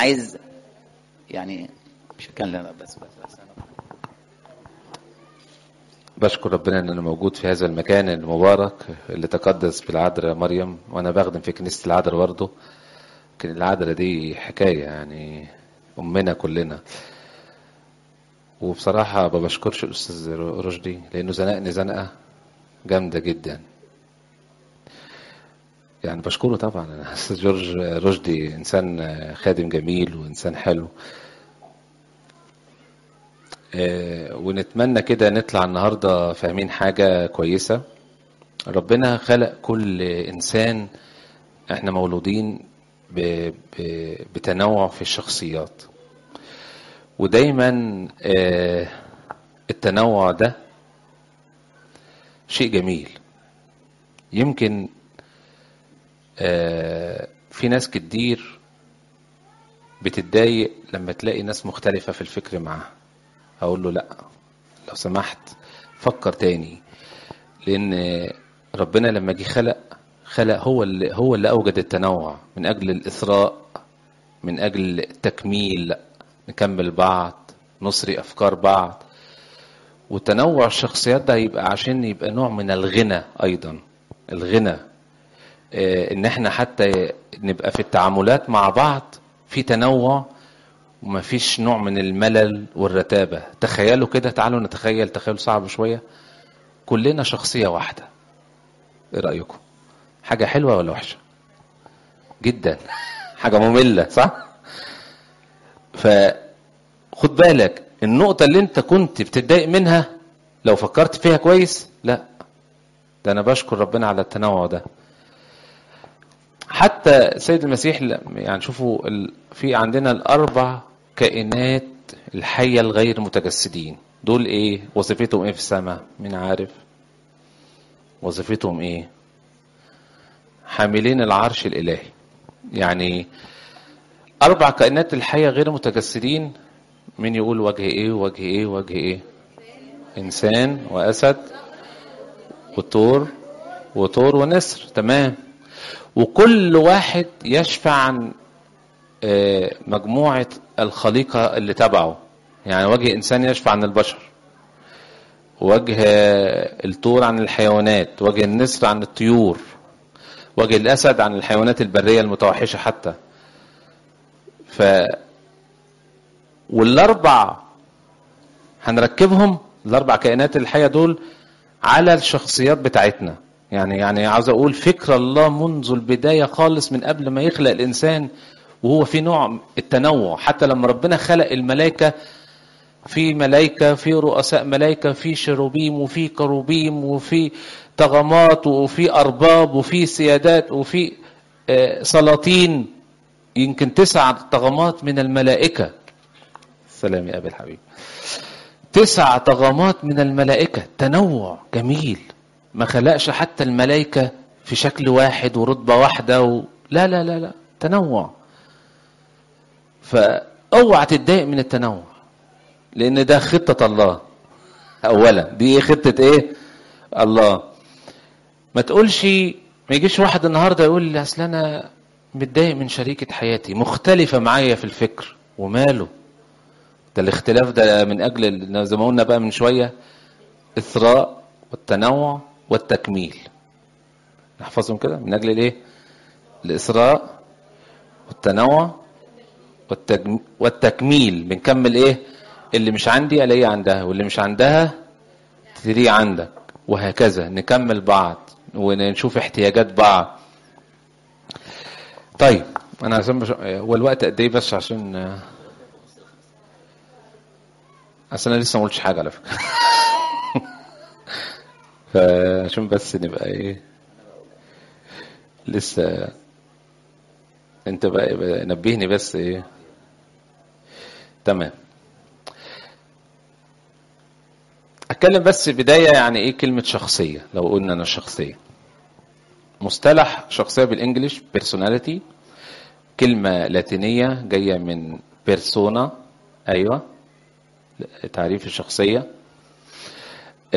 عايز يعني مش هتكلم أنا بس بس, بس أنا. بشكر ربنا ان انا موجود في هذا المكان المبارك اللي تقدس بالعذراء مريم وانا بخدم في كنيسه العذراء برضه لكن العذراء دي حكايه يعني امنا كلنا وبصراحه ما بشكرش الاستاذ رشدي لانه زنقني زنقه جامده جدا يعني بشكره طبعا انا استاذ جورج رشدي انسان خادم جميل وانسان حلو آه، ونتمنى كده نطلع النهارده فاهمين حاجه كويسه ربنا خلق كل انسان احنا مولودين ب... ب... بتنوع في الشخصيات ودايما آه، التنوع ده شيء جميل يمكن آه، في ناس كتير بتتضايق لما تلاقي ناس مختلفة في الفكر معاها أقول له لأ لو سمحت فكر تاني لأن ربنا لما جه خلق خلق هو اللي هو اللي أوجد التنوع من أجل الإثراء من أجل التكميل نكمل بعض نصري أفكار بعض وتنوع الشخصيات ده يبقى عشان يبقى نوع من الغنى أيضا الغنى آه، ان احنا حتى نبقى في التعاملات مع بعض في تنوع ومفيش نوع من الملل والرتابة تخيلوا كده تعالوا نتخيل تخيل صعب شوية كلنا شخصية واحدة ايه رأيكم حاجة حلوة ولا وحشة جدا حاجة مملة صح فخد بالك النقطة اللي انت كنت بتتضايق منها لو فكرت فيها كويس لا ده انا بشكر ربنا على التنوع ده حتى سيد المسيح ل- يعني شوفوا ال- في عندنا الاربع كائنات الحيه الغير متجسدين دول ايه وظيفتهم ايه في السماء مين عارف وظيفتهم ايه حاملين العرش الالهي يعني اربع كائنات الحيه غير متجسدين مين يقول وجه ايه وجه ايه وجه ايه انسان واسد وطور وطور ونسر تمام وكل واحد يشفع عن آه، مجموعة الخليقة اللي تبعه يعني وجه إنسان يشفع عن البشر وجه آه، الطور عن الحيوانات وجه النسر عن الطيور وجه الأسد عن الحيوانات البرية المتوحشة حتى ف والأربع هنركبهم الأربع كائنات الحية دول على الشخصيات بتاعتنا يعني يعني عاوز اقول فكر الله منذ البدايه خالص من قبل ما يخلق الانسان وهو في نوع التنوع حتى لما ربنا خلق الملائكه في ملائكه في رؤساء ملائكه في شروبيم وفي كروبيم وفي طغمات وفي ارباب وفي سيادات وفي آه، سلاطين يمكن تسع طغمات من الملائكه سلام يا ابي الحبيب تسع طغمات من الملائكة تنوع جميل ما خلقش حتى الملائكة في شكل واحد ورتبة واحدة و... لا لا لا لا تنوع فاوعى تتضايق من التنوع لان ده خطة الله اولا دي ايه خطة ايه الله ما تقولش ما يجيش واحد النهارده يقول لي اصل انا متضايق من شريكة حياتي مختلفة معايا في الفكر وماله ده الاختلاف ده من اجل ال- زي ما قلنا بقى من شويه اثراء والتنوع والتكميل نحفظهم كده من اجل الايه الاثراء والتنوع والتجم... والتكميل بنكمل ايه اللي مش عندي الاقيه عندها واللي مش عندها تلاقيه عندك وهكذا نكمل بعض ونشوف احتياجات بعض طيب انا عشان بش... هو الوقت قد ايه بس عشان اصل انا لسه ما قلتش حاجه على فكره فعشان بس نبقى ايه لسه انت بقى, بقى نبهني بس ايه تمام اتكلم بس بدايه يعني ايه كلمه شخصيه لو قلنا انا شخصيه مصطلح شخصيه بالانجلش بيرسوناليتي كلمه لاتينيه جايه من بيرسونا ايوه تعريف الشخصيه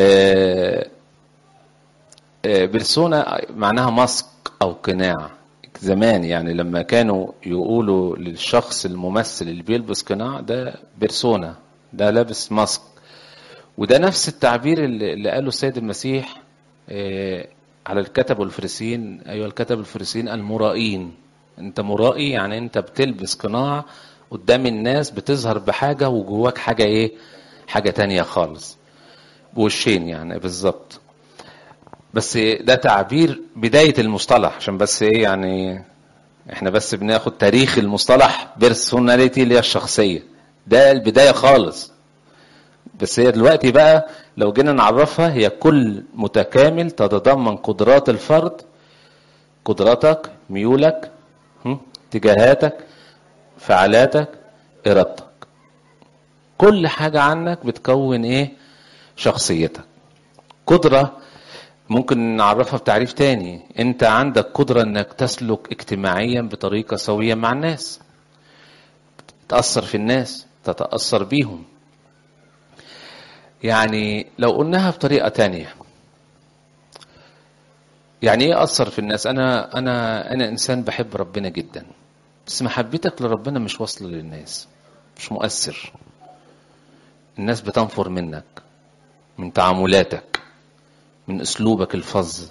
آه، آه، بيرسونا معناها ماسك او قناع زمان يعني لما كانوا يقولوا للشخص الممثل اللي بيلبس قناع ده بيرسونا ده لابس ماسك وده نفس التعبير اللي اللي قاله السيد المسيح آه، على الكتب والفريسيين ايها الكتب والفريسيين المرائين انت مرائي يعني انت بتلبس قناع قدام الناس بتظهر بحاجه وجواك حاجه ايه حاجه تانية خالص بوشين يعني بالظبط بس ده تعبير بدايه المصطلح عشان بس ايه يعني احنا بس بناخد تاريخ المصطلح بيرسوناليتي اللي هي الشخصيه ده البدايه خالص بس هي دلوقتي بقى لو جينا نعرفها هي كل متكامل تتضمن قدرات الفرد قدراتك ميولك هم، اتجاهاتك فعالاتك ارادتك كل حاجة عنك بتكون ايه شخصيتك قدرة ممكن نعرفها بتعريف تاني انت عندك قدرة انك تسلك اجتماعيا بطريقة سوية مع الناس تأثر في الناس تتأثر بيهم يعني لو قلناها بطريقة تانية يعني ايه أثر في الناس أنا أنا أنا إنسان بحب ربنا جدا بس محبتك لربنا مش واصلة للناس مش مؤثر الناس بتنفر منك من تعاملاتك من أسلوبك الفظ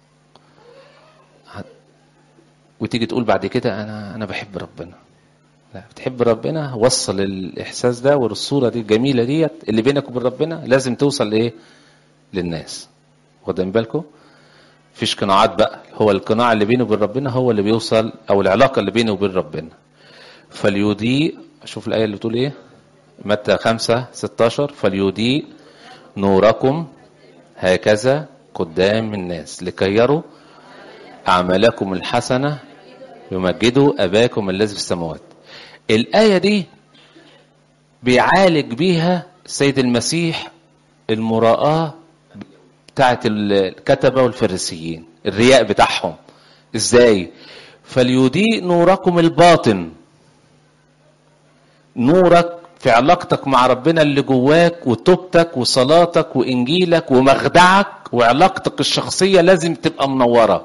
هت- وتيجي تقول بعد كده أنا أنا بحب ربنا لا بتحب ربنا وصل الإحساس ده والصورة دي الجميلة ديت اللي بينك وبين ربنا لازم توصل لإيه للناس واخدين بالكم مفيش قناعات بقى هو القناع اللي بينه وبين ربنا هو اللي بيوصل او العلاقه اللي بينه وبين ربنا فليضيء شوف الايه اللي بتقول ايه متى 5 16 فليضيء نوركم هكذا قدام الناس لكي يروا اعمالكم الحسنه يمجدوا اباكم الذي في السماوات الايه دي بيعالج بيها السيد المسيح المراءه بتاعت الكتبة والفريسيين الرياء بتاعهم ازاي فليضيء نوركم الباطن نورك في علاقتك مع ربنا اللي جواك وتوبتك وصلاتك وانجيلك ومخدعك وعلاقتك الشخصيه لازم تبقى منوره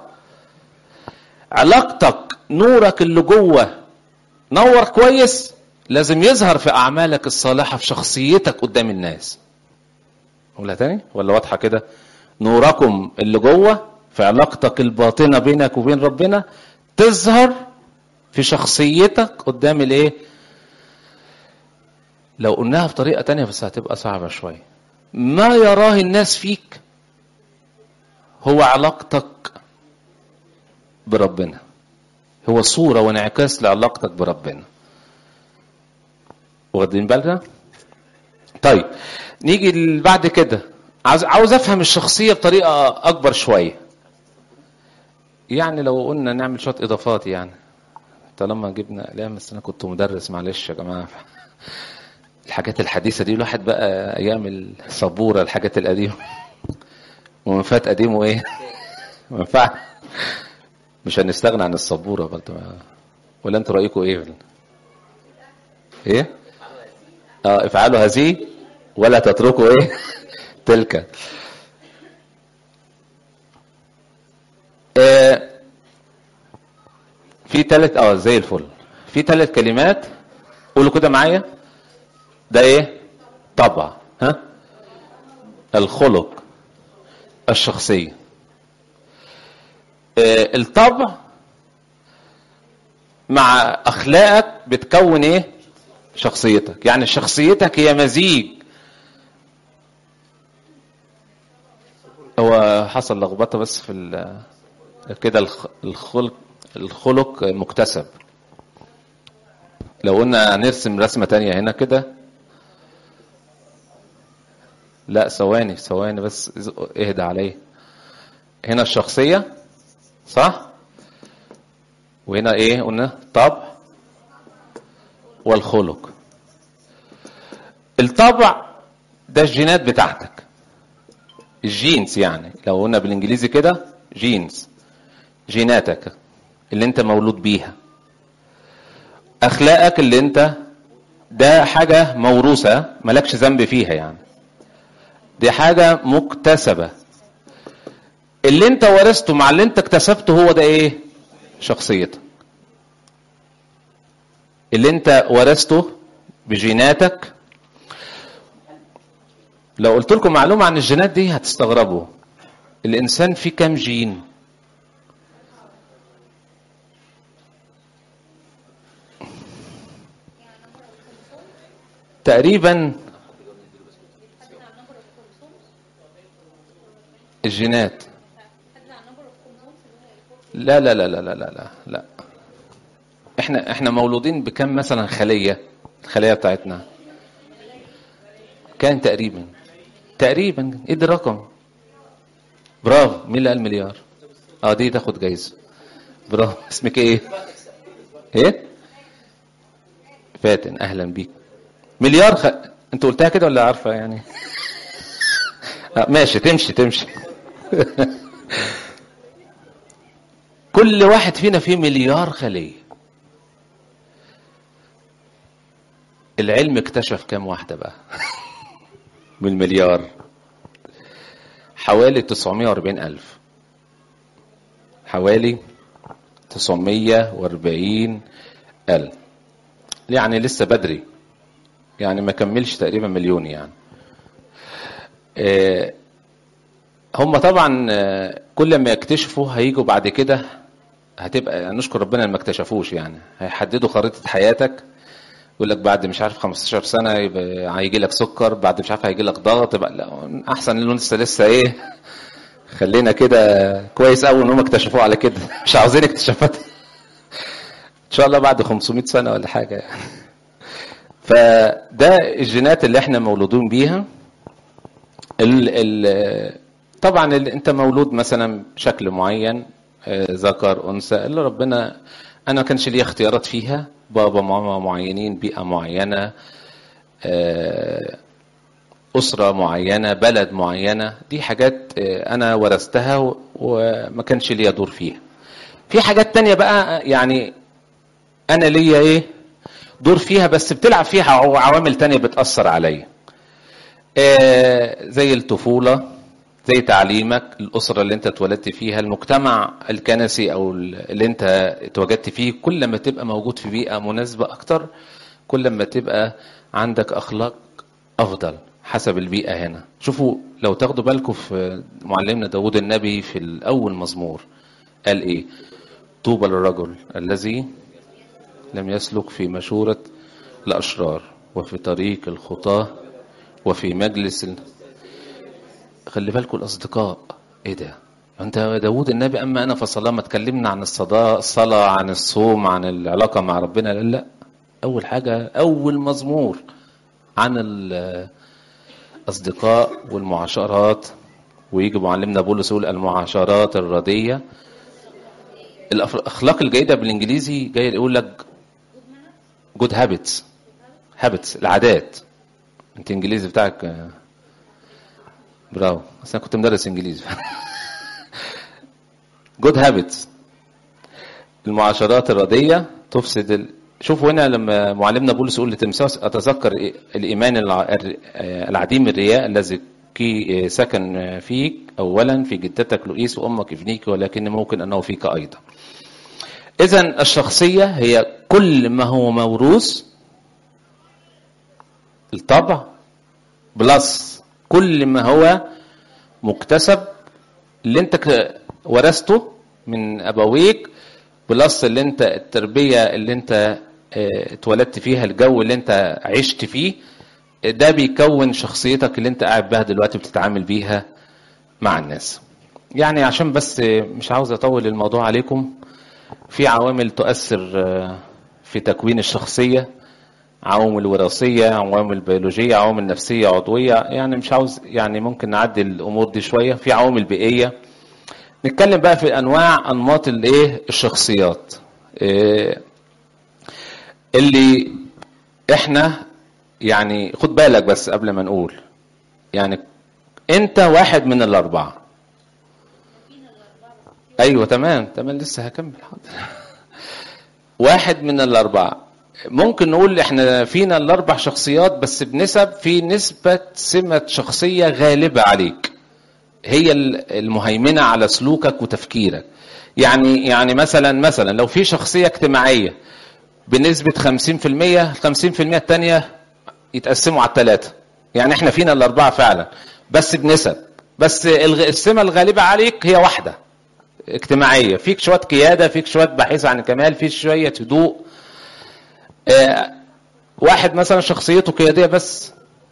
علاقتك نورك اللي جوه نور كويس لازم يظهر في اعمالك الصالحه في شخصيتك قدام الناس اقولها تاني ولا واضحه كده نوركم اللي جوه في علاقتك الباطنه بينك وبين ربنا تظهر في شخصيتك قدام الايه لو قلناها بطريقه تانية بس هتبقى صعبه شويه ما يراه الناس فيك هو علاقتك بربنا هو صوره وانعكاس لعلاقتك بربنا واخدين بالنا طيب نيجي ل- بعد كده عاوز عاوز افهم الشخصيه بطريقه اكبر شويه يعني لو قلنا نعمل شويه اضافات يعني طالما جبنا لا بس انا كنت مدرس معلش يا جماعه الحاجات الحديثه دي الواحد بقى ايام السبوره الحاجات القديمه ومن فات قديمه ايه ما ينفع مش هنستغنى عن السبوره برضه ولا انتوا رايكم ايه ايه اه افعلوا هذه ولا تتركوا ايه تلك آه في ثلاث اه زي الفل في ثلاث كلمات قولوا كده معايا ده ايه طبع ها الخلق الشخصية آه الطبع مع اخلاقك بتكون ايه شخصيتك يعني شخصيتك هي مزيج هو حصل لخبطه بس في ال- كده الخ- الخلق الخلق مكتسب لو قلنا هنرسم رسمه تانية هنا كده لا ثواني ثواني بس اهدى عليا هنا الشخصيه صح وهنا ايه قلنا طبع والخلق الطبع ده الجينات بتاعتك الجينز يعني لو قلنا بالانجليزي كده جينز جيناتك اللي انت مولود بيها اخلاقك اللي انت ده حاجة موروثة مالكش ذنب فيها يعني دي حاجة مكتسبة اللي انت ورثته مع اللي انت اكتسبته هو ده ايه شخصيتك اللي انت ورثته بجيناتك لو قلت لكم معلومة عن الجينات دي هتستغربوا الإنسان فيه كام جين تقريبا الجينات لا لا لا لا لا لا لا لا احنا احنا مولودين بكم مثلا خليه الخليه بتاعتنا كان تقريبا تقريبا ادي رقم برافو مين اللي قال مليار اه دي تاخد جايزه برافو اسمك ايه ايه فاتن اهلا بيك مليار خ... انت قلتها كده ولا عارفه يعني آه ماشي تمشي تمشي كل واحد فينا فيه مليار خليه العلم اكتشف كام واحده بقى من المليار حوالي 940 ألف حوالي 940 ألف يعني لسه بدري يعني ما كملش تقريبا مليون يعني آه، هم طبعا آه، كل ما يكتشفوا هيجوا بعد كده هتبقى يعني نشكر ربنا إن ما اكتشفوش يعني هيحددوا خريطة حياتك يقول لك بعد مش عارف 15 سنة يبقى هيجي لك سكر بعد مش عارف هيجي لك ضغط يبقى لا احسن انه لسه لسه ايه خلينا كده كويس قوي ان هم اكتشفوه على كده مش عاوزين اكتشافات ان شاء الله بعد 500 سنة ولا حاجة يعني فده الجينات اللي احنا مولودين بيها ال ال طبعا ال انت مولود مثلا بشكل معين آه، ذكر انثى اللي ربنا انا ما كانش لي اختيارات فيها بابا ماما معينين بيئه معينه آه، اسره معينه بلد معينه دي حاجات آه، انا ورثتها و- وما كانش ليا دور فيها في حاجات تانية بقى يعني انا ليا ايه دور فيها بس بتلعب فيها عو- عوامل تانية بتأثر عليا آه، زي الطفولة زي تعليمك الأسرة اللي انت اتولدت فيها المجتمع الكنسي أو اللي انت اتوجدت فيه كل ما تبقى موجود في بيئة مناسبة أكتر كل ما تبقى عندك أخلاق أفضل حسب البيئة هنا شوفوا لو تاخدوا بالكم في معلمنا داود النبي في الأول مزمور قال إيه طوبى للرجل الذي لم يسلك في مشورة الأشرار وفي طريق الخطاة وفي مجلس ال... خلي بالكم الأصدقاء إيه ده أنت يا داود النبي أما أنا فصلاة ما تكلمنا عن الصلاة الصلاة عن الصوم عن العلاقة مع ربنا لا لا أول حاجة أول مزمور عن الأصدقاء والمعاشرات ويجي معلمنا بولس يقول المعاشرات الردية الأخلاق الجيدة بالإنجليزي جاي يقول لك جود هابتس هابتس العادات انت انجليزي بتاعك آه، برافو بس انا كنت مدرس انجليزي جود هابتس المعاشرات الردية تفسد ال... شوفوا هنا لما معلمنا بولس يقول لتمساوس اتذكر الايمان الع... الر- آه، العديم الرياء الذي كي آه، سكن فيك اولا في جدتك لؤيس وامك ابنيك ولكن ممكن انه فيك ايضا اذا الشخصيه هي كل ما هو موروث الطبع بلس كل ما هو مكتسب اللي انت ك- ورثته من ابويك بلس اللي انت التربيه اللي انت اه، اتولدت فيها الجو اللي انت عشت فيه ده بيكون شخصيتك اللي انت قاعد بها دلوقتي بتتعامل بيها مع الناس يعني عشان بس مش عاوز اطول الموضوع عليكم في عوامل تؤثر اه، في تكوين الشخصيه عوامل وراثية عوامل بيولوجية عوامل نفسية عضوية يعني مش عاوز يعني ممكن نعدي الأمور دي شوية في عوامل بيئية نتكلم بقى في أنواع أنماط الإيه الشخصيات إيه اللي إحنا يعني خد بالك بس قبل ما نقول يعني أنت واحد من الأربعة أيوة تمام تمام لسه هكمل حاضر واحد من الأربعة ممكن نقول احنا فينا الأربع شخصيات بس بنسب في نسبة سمة شخصية غالبة عليك هي المهيمنه على سلوكك وتفكيرك يعني يعني مثلا مثلا لو في شخصيه اجتماعيه بنسبه 50% ال 50% الثانيه يتقسموا على الثلاثه يعني احنا فينا الاربعه فعلا بس بنسب بس السمه الغالبه عليك هي واحده اجتماعيه فيك شويه قياده فيك شويه بحث عن الكمال فيك شويه هدوء اه واحد مثلا شخصيته قياديه بس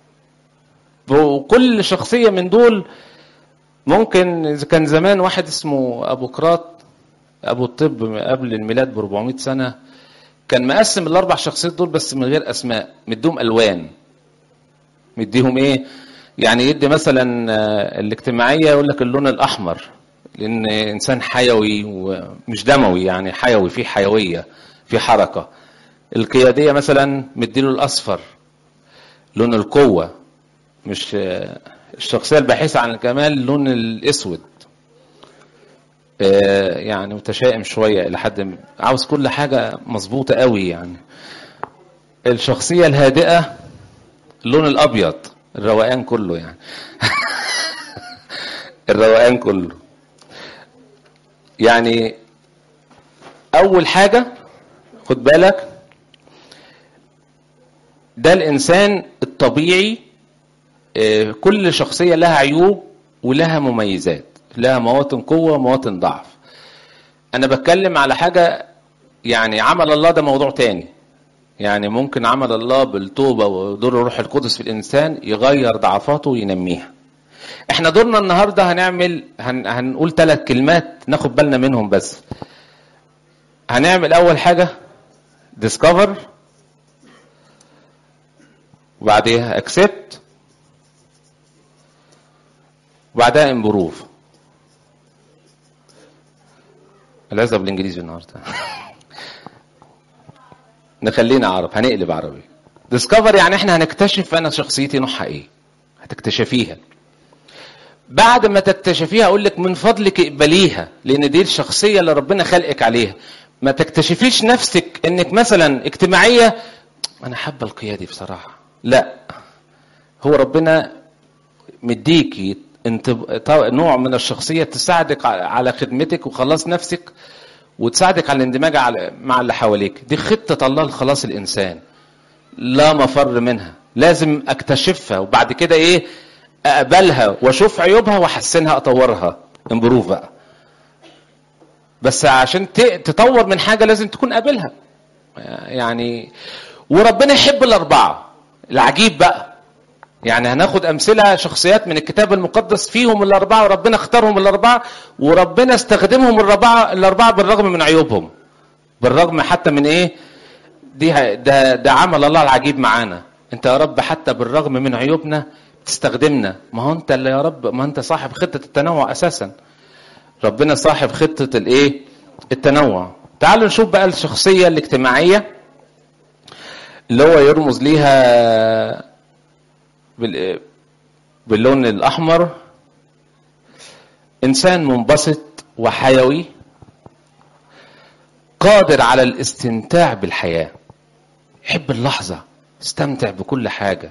وكل شخصيه من دول ممكن كان زمان واحد اسمه ابو قراط ابو الطب قبل الميلاد ب 400 سنه كان مقسم الاربع شخصيات دول بس من غير اسماء مديهم الوان مديهم ايه يعني يدي مثلا الاجتماعيه يقول لك اللون الاحمر لان انسان حيوي ومش دموي يعني حيوي فيه حيويه في حركه القياديه مثلا مديله الاصفر لون القوه مش الشخصيه الباحثه عن الكمال اللون الاسود يعني متشائم شويه الى حد عاوز كل حاجه مظبوطه قوي يعني الشخصيه الهادئه اللون الابيض الروقان كله يعني الروقان كله يعني اول حاجه خد بالك ده الانسان الطبيعي كل شخصيه لها عيوب ولها مميزات لها مواطن قوه ومواطن ضعف انا بتكلم على حاجه يعني عمل الله ده موضوع تاني يعني ممكن عمل الله بالتوبه ودور الروح القدس في الانسان يغير ضعفاته وينميها احنا دورنا النهارده هنعمل هن هنقول ثلاث كلمات ناخد بالنا منهم بس هنعمل اول حاجه ديسكفر وبعديها اكسبت وبعدها امبروف العزة بالانجليزي النهارده نخلينا عرب هنقلب عربي ديسكفر يعني احنا هنكتشف انا شخصيتي نوعها ايه هتكتشفيها بعد ما تكتشفيها اقول لك من فضلك اقبليها لان دي الشخصيه اللي ربنا خلقك عليها ما تكتشفيش نفسك انك مثلا اجتماعيه انا حابه القيادي بصراحه لا هو ربنا مديكي انت نوع من الشخصيه تساعدك على خدمتك وخلاص نفسك وتساعدك على الاندماج على مع اللي حواليك دي خطه الله لخلاص الانسان لا مفر منها لازم اكتشفها وبعد كده ايه اقبلها واشوف عيوبها واحسنها اطورها امبروف بقى بس عشان تطور من حاجه لازم تكون قابلها يعني وربنا يحب الاربعه العجيب بقى يعني هناخد امثله شخصيات من الكتاب المقدس فيهم الاربعه وربنا اختارهم الاربعه وربنا استخدمهم الاربعه الاربعه بالرغم من عيوبهم بالرغم حتى من ايه دي ده ده عمل الله العجيب معانا انت يا رب حتى بالرغم من عيوبنا تستخدمنا ما هو انت اللي يا رب ما انت صاحب خطه التنوع اساسا ربنا صاحب خطه الايه التنوع تعالوا نشوف بقى الشخصيه الاجتماعيه اللي هو يرمز ليها باللون الاحمر انسان منبسط وحيوي قادر على الاستمتاع بالحياه يحب اللحظه يستمتع بكل حاجه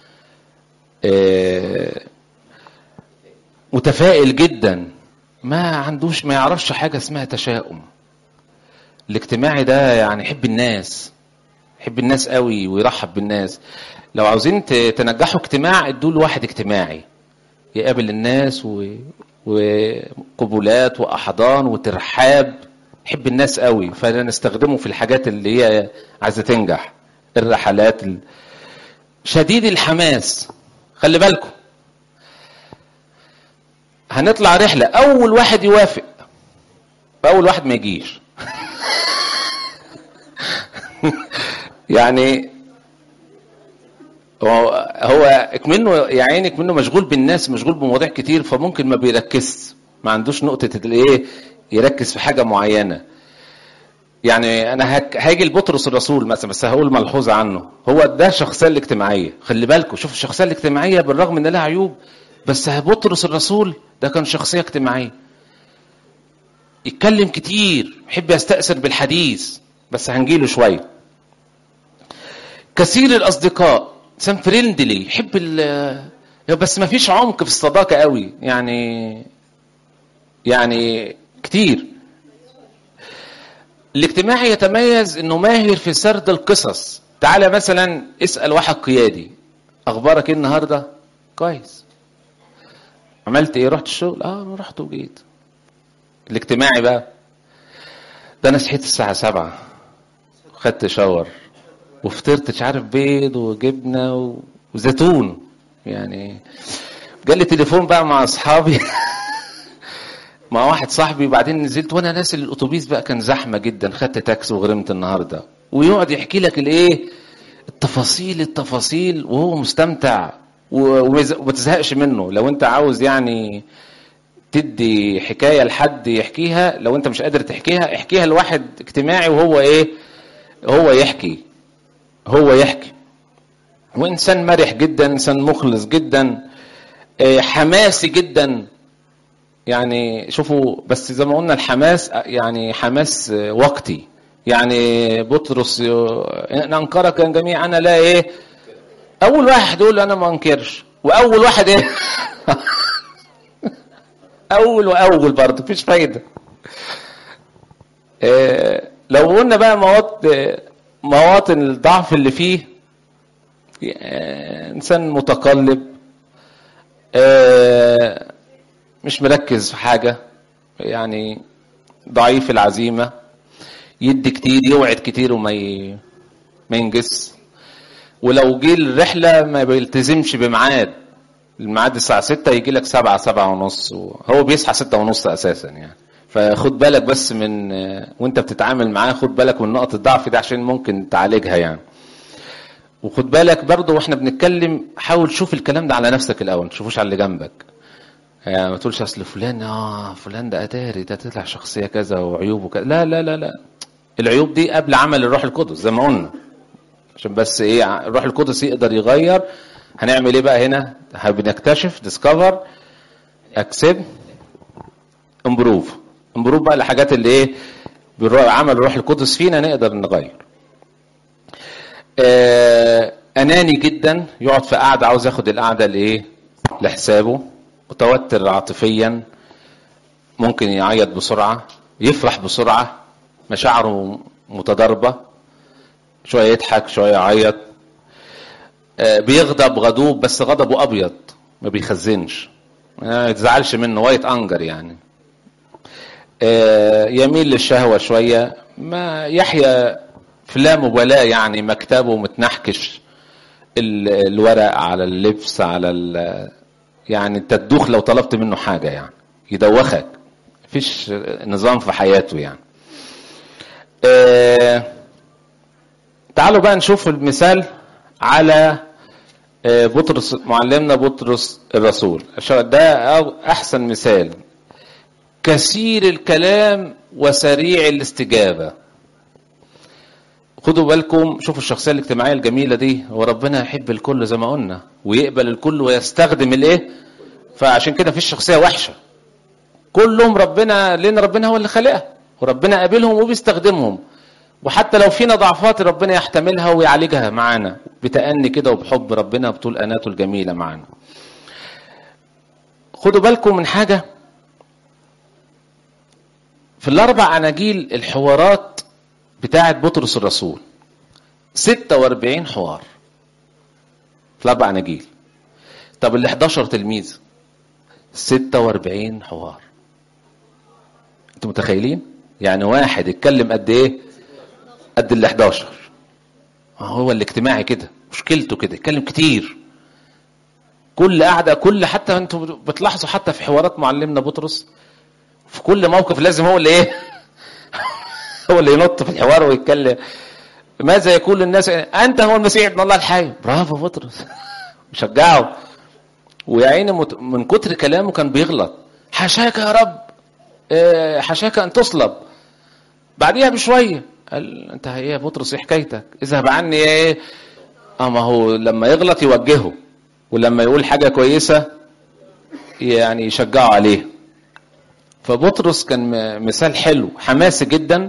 متفائل جدا ما عندوش ما يعرفش حاجه اسمها تشاؤم الاجتماعي ده يعني يحب الناس يحب الناس قوي ويرحب بالناس لو عاوزين تنجحوا اجتماع ادوا له واحد اجتماعي يقابل الناس و... وقبولات واحضان وترحاب يحب الناس قوي فنستخدمه في الحاجات اللي هي عايزه تنجح الرحلات ال... شديد الحماس خلي بالكم هنطلع رحله اول واحد يوافق اول واحد ما يجيش يعني هو هو اكمنه يا عيني اكمنه مشغول بالناس مشغول بمواضيع كتير فممكن ما بيركزش ما عندوش نقطه الايه يركز في حاجه معينه يعني انا هاجي لبطرس الرسول مثلا بس هقول ملحوظه عنه هو ده الشخصيه الاجتماعيه خلي بالكم شوف الشخصيه الاجتماعيه بالرغم ان لها عيوب بس بطرس الرسول ده كان شخصيه اجتماعيه يتكلم كتير يحب يستأثر بالحديث بس هنجيله شويه كثير الاصدقاء انسان فريندلي يحب بس ما فيش عمق في الصداقة قوي يعني يعني كتير الاجتماعي يتميز انه ماهر في سرد القصص تعالى مثلا اسأل واحد قيادي اخبارك ايه النهاردة كويس عملت ايه رحت الشغل اه انا رحت وجيت الاجتماعي بقى ده انا صحيت الساعة سبعة خدت شاور وفطرت مش عارف بيض وجبنة و... وزيتون يعني جالي تليفون بقى مع اصحابي مع واحد صاحبي وبعدين نزلت وانا نازل الاتوبيس بقى كان زحمه جدا خدت تاكسي وغرمت النهارده ويقعد يحكي لك الايه التفاصيل التفاصيل وهو مستمتع وما تزهقش منه لو انت عاوز يعني تدي حكايه لحد يحكيها لو انت مش قادر تحكيها احكيها لواحد اجتماعي وهو ايه هو يحكي هو يحكي وانسان مرح جدا انسان مخلص جدا حماسي جدا يعني شوفوا بس زي ما قلنا الحماس يعني حماس وقتي يعني بطرس ان انكرك يا جميع انا لا ايه اول واحد يقول انا ما انكرش واول واحد ايه اول واول برضه مفيش فايده إيه لو قلنا بقى مواطن مواطن الضعف اللي فيه انسان متقلب إيه مش مركز في حاجة يعني ضعيف العزيمة يدي كتير يوعد كتير وما ي... ما ينجز ولو جه الرحلة ما بيلتزمش بميعاد الميعاد الساعة ستة يجي لك سبعة سبعة ونص هو بيصحى ستة ونص أساسا يعني فخد بالك بس من وانت بتتعامل معاه خد بالك من نقط الضعف دي عشان ممكن تعالجها يعني وخد بالك برضه واحنا بنتكلم حاول تشوف الكلام ده على نفسك الاول ما تشوفوش على اللي جنبك يعني ما تقولش اصل فلان اه فلان ده اتاري ده طلع شخصيه كذا وعيوبه كذا لا لا لا لا العيوب دي قبل عمل الروح القدس زي ما قلنا عشان بس ايه الروح القدس يقدر يغير هنعمل ايه بقى هنا بنكتشف ديسكفر اكسب امبروف امبروف بقى الحاجات اللي ايه عمل الروح القدس فينا نقدر نغير آه اناني جدا يقعد في قعده عاوز ياخد القعده لايه لحسابه متوتر عاطفيا ممكن يعيط بسرعة يفرح بسرعة مشاعره متضاربة شوية يضحك شوية يعيط بيغضب غضوب بس غضبه أبيض ما بيخزنش ما يتزعلش منه وايت أنجر يعني يميل للشهوة شوية ما يحيا في لا مبالاة يعني مكتبه متنحكش الورق على اللبس على يعني انت تدوخ لو طلبت منه حاجة يعني يدوخك مفيش نظام في حياته يعني اه تعالوا بقى نشوف المثال على اه بطرس معلمنا بطرس الرسول ده احسن مثال كثير الكلام وسريع الاستجابة خدوا بالكم شوفوا الشخصية الاجتماعية الجميلة دي هو ربنا يحب الكل زي ما قلنا ويقبل الكل ويستخدم الايه فعشان كده مفيش شخصية وحشة كلهم ربنا لان ربنا هو اللي خلقها وربنا قابلهم وبيستخدمهم وحتى لو فينا ضعفات ربنا يحتملها ويعالجها معانا بتأني كده وبحب ربنا بطول اناته الجميلة معانا خدوا بالكم من حاجة في الاربع اناجيل الحوارات بتاعة بطرس الرسول 46 حوار في الاربع اناجيل طب ال 11 تلميذ 46 حوار انتوا متخيلين يعني واحد اتكلم قد ايه قد ال 11 هو الاجتماعي كده مشكلته كده يتكلم كتير كل قعده كل حتى انتوا بتلاحظوا حتى في حوارات معلمنا بطرس في كل موقف لازم هو اللي ايه هو اللي ينط في الحوار ويتكلم ماذا يقول للناس انت هو المسيح ابن الله الحي برافو بطرس شجعه ويا عيني من كتر كلامه كان بيغلط حاشاك يا رب حاشاك ان تصلب بعديها بشويه قال انت ايه يا بطرس ايه حكايتك اذهب عني ايه اما هو لما يغلط يوجهه ولما يقول حاجه كويسه يعني يشجعه عليه فبطرس كان مثال حلو حماسي جدا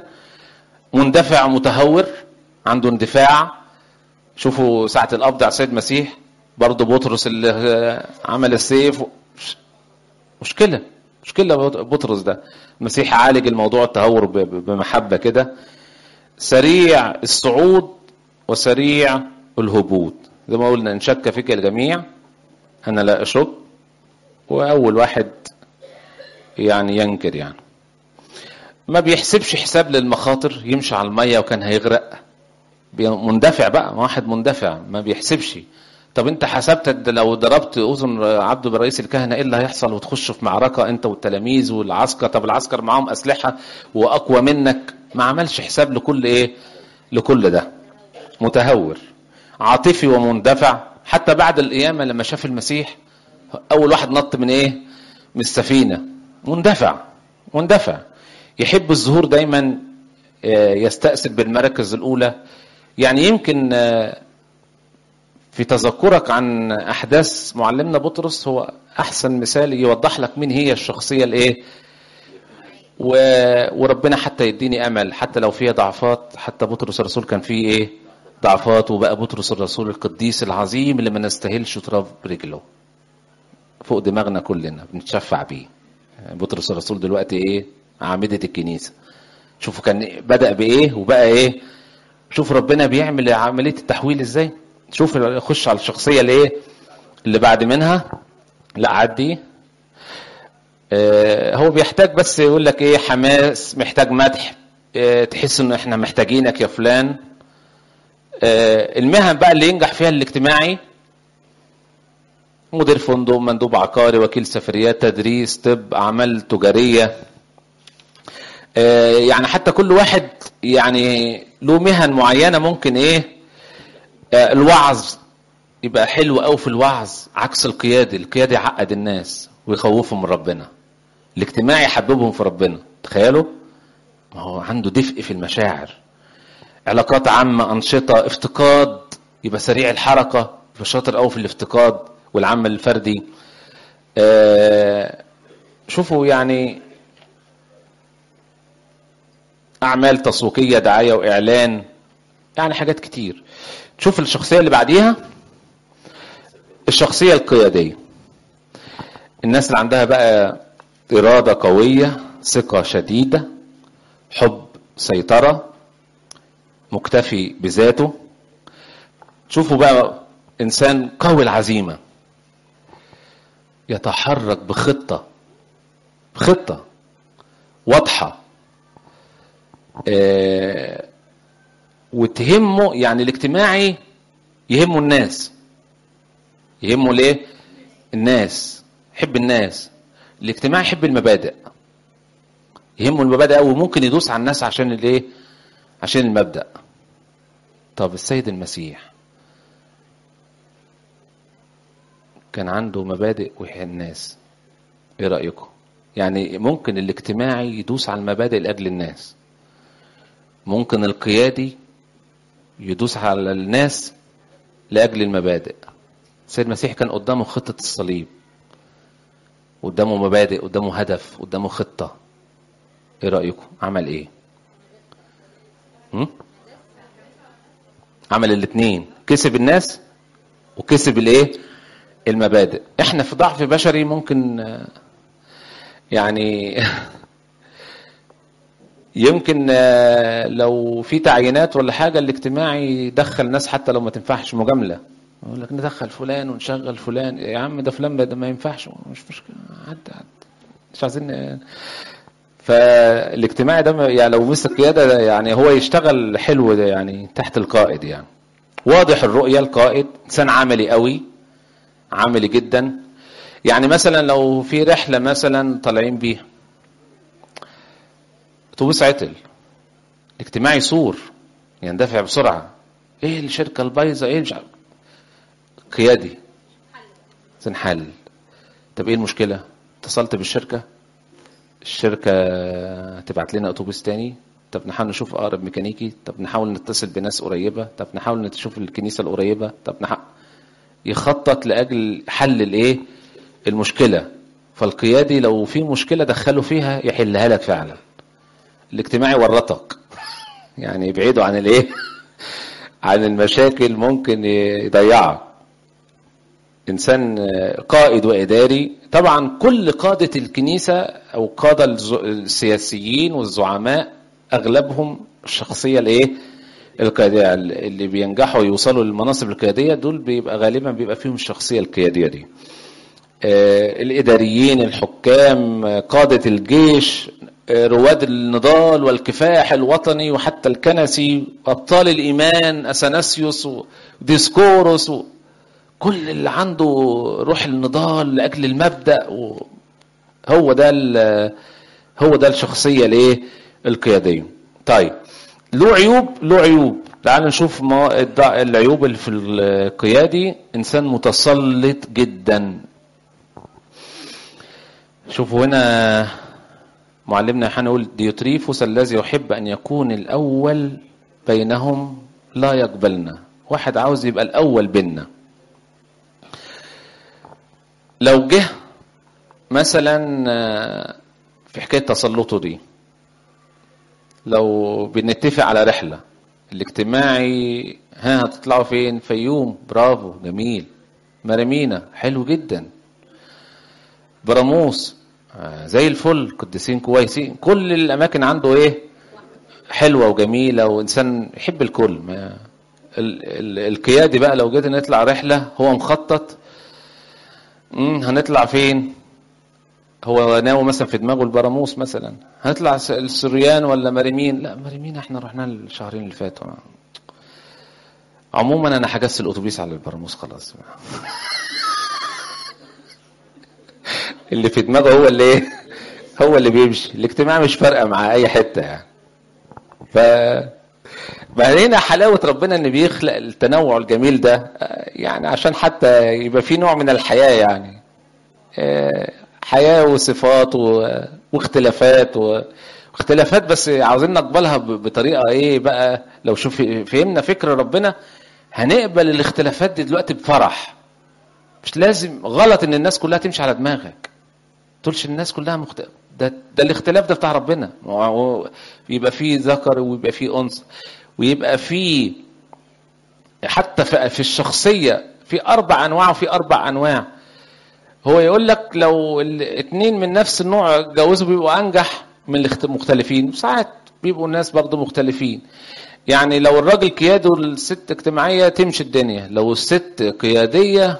مندفع متهور عنده اندفاع شوفوا ساعة القبض على السيد المسيح برضه بطرس اللي عمل السيف مشكلة مشكلة بطرس ده المسيح عالج الموضوع التهور بمحبة كده سريع الصعود وسريع الهبوط زي ما قلنا ان شك فيك الجميع انا لا اشك واول واحد يعني ينكر يعني ما بيحسبش حساب للمخاطر يمشي على المية وكان هيغرق مندفع بقى واحد مندفع ما بيحسبش طب انت حسبت لو ضربت اذن عبد برئيس الكهنه ايه اللي هيحصل وتخش في معركه انت والتلاميذ والعسكر طب العسكر معاهم اسلحه واقوى منك ما عملش حساب لكل ايه لكل ده متهور عاطفي ومندفع حتى بعد القيامه لما شاف المسيح اول واحد نط من ايه من السفينه مندفع مندفع يحب الظهور دايما يستأثر بالمراكز الاولى يعني يمكن في تذكرك عن احداث معلمنا بطرس هو احسن مثال يوضح لك مين هي الشخصيه الايه و... وربنا حتى يديني امل حتى لو فيها ضعفات حتى بطرس الرسول كان فيه ايه ضعفات وبقى بطرس الرسول القديس العظيم اللي ما نستاهلش تراب برجله فوق دماغنا كلنا بنتشفع بيه بطرس الرسول دلوقتي ايه عامدة الكنيسة شوفوا كان بدأ بإيه وبقى إيه شوف ربنا بيعمل عملية التحويل إزاي شوف خش على الشخصية اللي إيه اللي بعد منها لا عدي آه هو بيحتاج بس يقول لك إيه حماس محتاج مدح آه تحس إن إحنا محتاجينك يا فلان آه المهن بقى اللي ينجح فيها الاجتماعي مدير فندق مندوب عقاري وكيل سفريات تدريس طب اعمال تجاريه يعني حتى كل واحد يعني له مهن معينه ممكن ايه الوعظ يبقى حلو قوي في الوعظ عكس القيادي القيادي يعقد الناس ويخوفهم من ربنا الاجتماعي يحببهم في ربنا تخيلوا ما هو عنده دفء في المشاعر علاقات عامه انشطه افتقاد يبقى سريع الحركه يبقى شاطر قوي في الافتقاد والعمل الفردي آه شوفوا يعني اعمال تسويقيه دعايه واعلان يعني حاجات كتير تشوف الشخصيه اللي بعديها الشخصيه القياديه الناس اللي عندها بقى اراده قويه ثقه شديده حب سيطره مكتفي بذاته تشوفوا بقى انسان قوي العزيمه يتحرك بخطه بخطه واضحه آه وتهمه يعني الاجتماعي يهمه الناس يهمه ليه الناس يحب الناس الاجتماعي يحب المبادئ يهمه المبادئ قوي ممكن يدوس على الناس عشان الايه عشان المبدأ طب السيد المسيح كان عنده مبادئ ويحيي الناس ايه رأيكم يعني ممكن الاجتماعي يدوس على المبادئ لأجل الناس ممكن القيادي يدوس على الناس لأجل المبادئ السيد المسيح كان قدامه خطة الصليب قدامه مبادئ قدامه هدف قدامه خطة ايه رأيكم عمل ايه هم؟ عمل الاثنين كسب الناس وكسب الايه المبادئ احنا في ضعف بشري ممكن يعني يمكن لو في تعيينات ولا حاجة الاجتماعي يدخل ناس حتى لو ما تنفعش مجاملة يقول لك ندخل فلان ونشغل فلان يا عم ده فلان ده ما ينفعش مش مشكلة عد عد مش عايزين فالاجتماعي ده يعني لو مسك قيادة يعني هو يشتغل حلو ده يعني تحت القائد يعني واضح الرؤية القائد انسان عملي قوي عملي جدا يعني مثلا لو في رحلة مثلا طالعين بيها اتوبيس عطل الاجتماعي يصور يندفع بسرعة ايه الشركة البايظة ايه مش قيادي تنحل طب ايه المشكلة اتصلت بالشركة الشركة تبعت لنا اتوبيس تاني طب نحاول نشوف اقرب ميكانيكي طب نحاول نتصل بناس قريبة طب نحاول نشوف الكنيسة القريبة طب نحاول يخطط لاجل حل الايه المشكله فالقيادي لو في مشكله دخله فيها يحلها لك فعلا الاجتماعي ورطك يعني يبعده عن الايه عن المشاكل ممكن يضيعك انسان آه، قائد واداري طبعا كل قاده الكنيسه او قاده الز- السياسيين والزعماء اغلبهم الشخصيه الايه القياديه اللي بينجحوا يوصلوا للمناصب القياديه دول بيبقى غالبا بيبقى فيهم الشخصيه القياديه دي آه، الاداريين الحكام آه، قاده الجيش آه، رواد النضال والكفاح الوطني وحتى الكنسي ابطال الايمان اثناسيوس وديسكوروس و... كل اللي عنده روح النضال لاجل المبدا و... هو ده ال... هو ده الشخصيه الايه القياديه طيب له عيوب له عيوب تعال نشوف ما الضع- العيوب اللي في القيادي انسان متسلط جدا شوفوا هنا معلمنا يوحنا يقول ديوتريفوس الذي يحب ان يكون الاول بينهم لا يقبلنا واحد عاوز يبقى الاول بيننا لو جه مثلا آه، في حكايه تسلطه دي لو بنتفق على رحله الاجتماعي ها هتطلعوا فين فيوم برافو جميل مرامينا حلو جدا براموس آه، زي الفل قديسين كويسين كل الاماكن عنده ايه حلوه وجميله وانسان يحب الكل ما ال ال القيادي بقى لو جيت نطلع رحله هو مخطط مم، هنطلع فين هو ناوي مثلا في دماغه البراموس مثلا هنطلع س- السريان ولا مريمين لا مريمين احنا رحنا الشهرين اللي فاتوا عموما انا حجزت الاتوبيس على البراموس خلاص اللي في دماغه هو اللي ايه هو اللي بيمشي الاجتماع مش فارقه مع اي حته يعني ف بعدين حلاوه ربنا ان بيخلق التنوع الجميل ده آه، يعني عشان حتى يبقى في نوع من الحياه يعني آه، حياه وصفات و- واختلافات و- واختلافات بس عاوزين نقبلها ب- بطريقه ايه بقى لو شوف فهمنا فكر ربنا هنقبل الاختلافات دي دلوقتي بفرح مش لازم غلط ان الناس كلها تمشي على دماغك تقولش الناس كلها مخت... ده ده الاختلاف ده بتاع ربنا هو- يبقى فيه ذكر ويبقى فيه انثى ويبقى فيه حتى في في الشخصيه في اربع انواع وفي اربع انواع هو يقول لك لو الاثنين من نفس النوع اتجوزوا بيبقوا انجح من المختلفين ساعات بيبقوا الناس برضه مختلفين يعني لو الراجل قيادي والست اجتماعيه تمشي الدنيا لو الست قياديه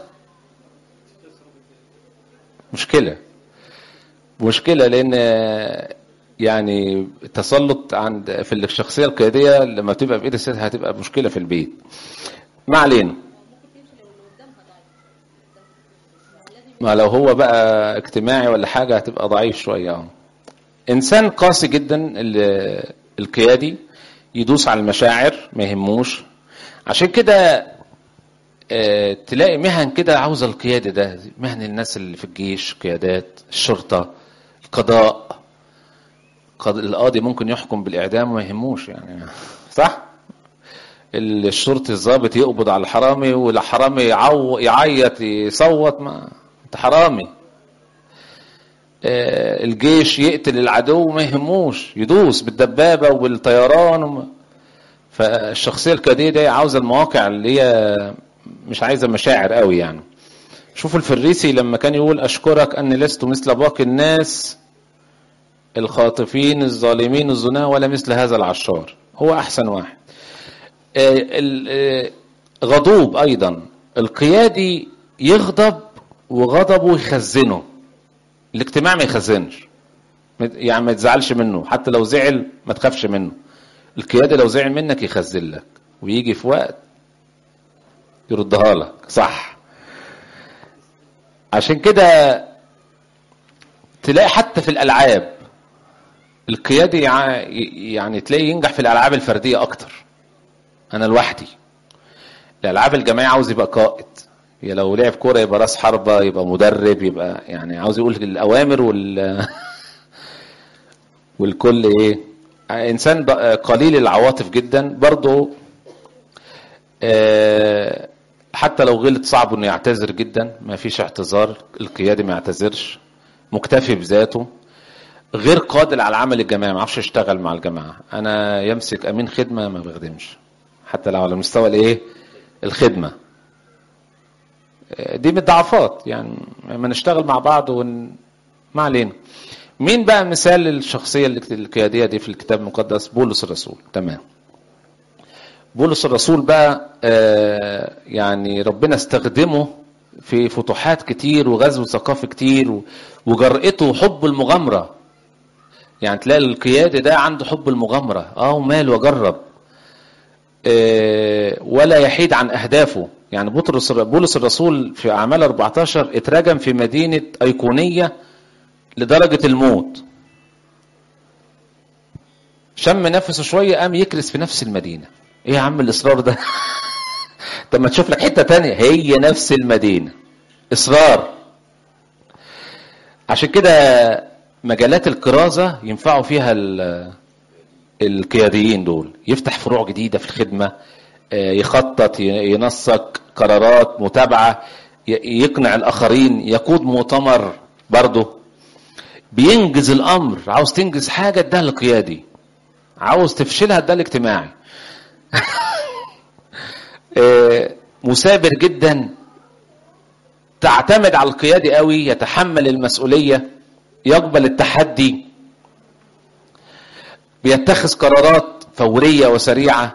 مشكله مشكله لان يعني التسلط عند في الشخصيه القياديه لما تبقى بايد الست هتبقى مشكله في البيت ما علينا ما لو هو بقى اجتماعي ولا حاجه هتبقى ضعيف شويه اه انسان قاسي جدا ال- القيادي يدوس على المشاعر ما يهموش عشان كده آه، تلاقي مهن كده عاوزه القياده ده مهن الناس اللي في الجيش قيادات الشرطه القضاء قض- القاضي ممكن يحكم بالاعدام وما يهموش يعني صح الشرطي الضابط يقبض على الحرامي والحرامي يعو يعيط يصوت ما انت حرامي آه، الجيش يقتل العدو ما يهموش يدوس بالدبابه وبالطيران وما فالشخصيه القياديه دي عاوزه المواقع اللي هي مش عايزه مشاعر قوي يعني شوفوا الفريسي لما كان يقول اشكرك اني لست مثل باقي الناس الخاطفين الظالمين الزنا ولا مثل هذا العشار هو احسن واحد آه، ال- آه، غضوب ايضا القيادي يغضب وغضبه يخزنه الاجتماع ما يخزنش يعني ما تزعلش منه حتى لو زعل ما تخافش منه القيادي لو زعل منك يخزن لك ويجي في وقت يردها لك صح عشان كده تلاقي حتى في الالعاب القيادي يع- يعني تلاقي ينجح في الالعاب الفرديه اكتر انا لوحدي الالعاب الجماعيه عاوز يبقى قائد يا لو لعب كوره يبقى راس حربه يبقى مدرب يبقى يعني عاوز يقول الاوامر وال والكل ايه انسان ب- قليل العواطف جدا برضه آه، حتى لو غلط صعب انه يعتذر جدا ما فيش اعتذار القيادي ما يعتذرش مكتفي بذاته غير قادر على العمل الجماعي ما اعرفش اشتغل مع الجماعه انا يمسك امين خدمه ما بخدمش حتى لو على مستوى الايه الخدمه دي من الضعفات يعني لما نشتغل مع بعض ون... ما علينا مين بقى مثال الشخصية القيادية دي في الكتاب المقدس بولس الرسول تمام بولس الرسول بقى آه يعني ربنا استخدمه في فتوحات كتير وغزو ثقافي كتير وجرأته وحب المغامرة يعني تلاقي القيادي ده عنده حب المغامرة اه ومال وجرب آه ولا يحيد عن أهدافه يعني بطرس بولس الرسول في أعمال 14 اترجم في مدينة أيقونية لدرجة الموت شم نفسه شوية قام يكرس في نفس المدينة ايه يا عم الإصرار ده طب ما تشوف لك حتة تانية هي نفس المدينة إصرار عشان كده مجالات الكرازة ينفعوا فيها القياديين دول يفتح فروع جديدة في الخدمة يخطط ينسق قرارات متابعة يقنع الآخرين يقود مؤتمر برضه بينجز الأمر عاوز تنجز حاجة ادها القيادي عاوز تفشلها ادها الاجتماعي مثابر جدا تعتمد على القيادي قوي يتحمل المسؤولية يقبل التحدي بيتخذ قرارات فورية وسريعة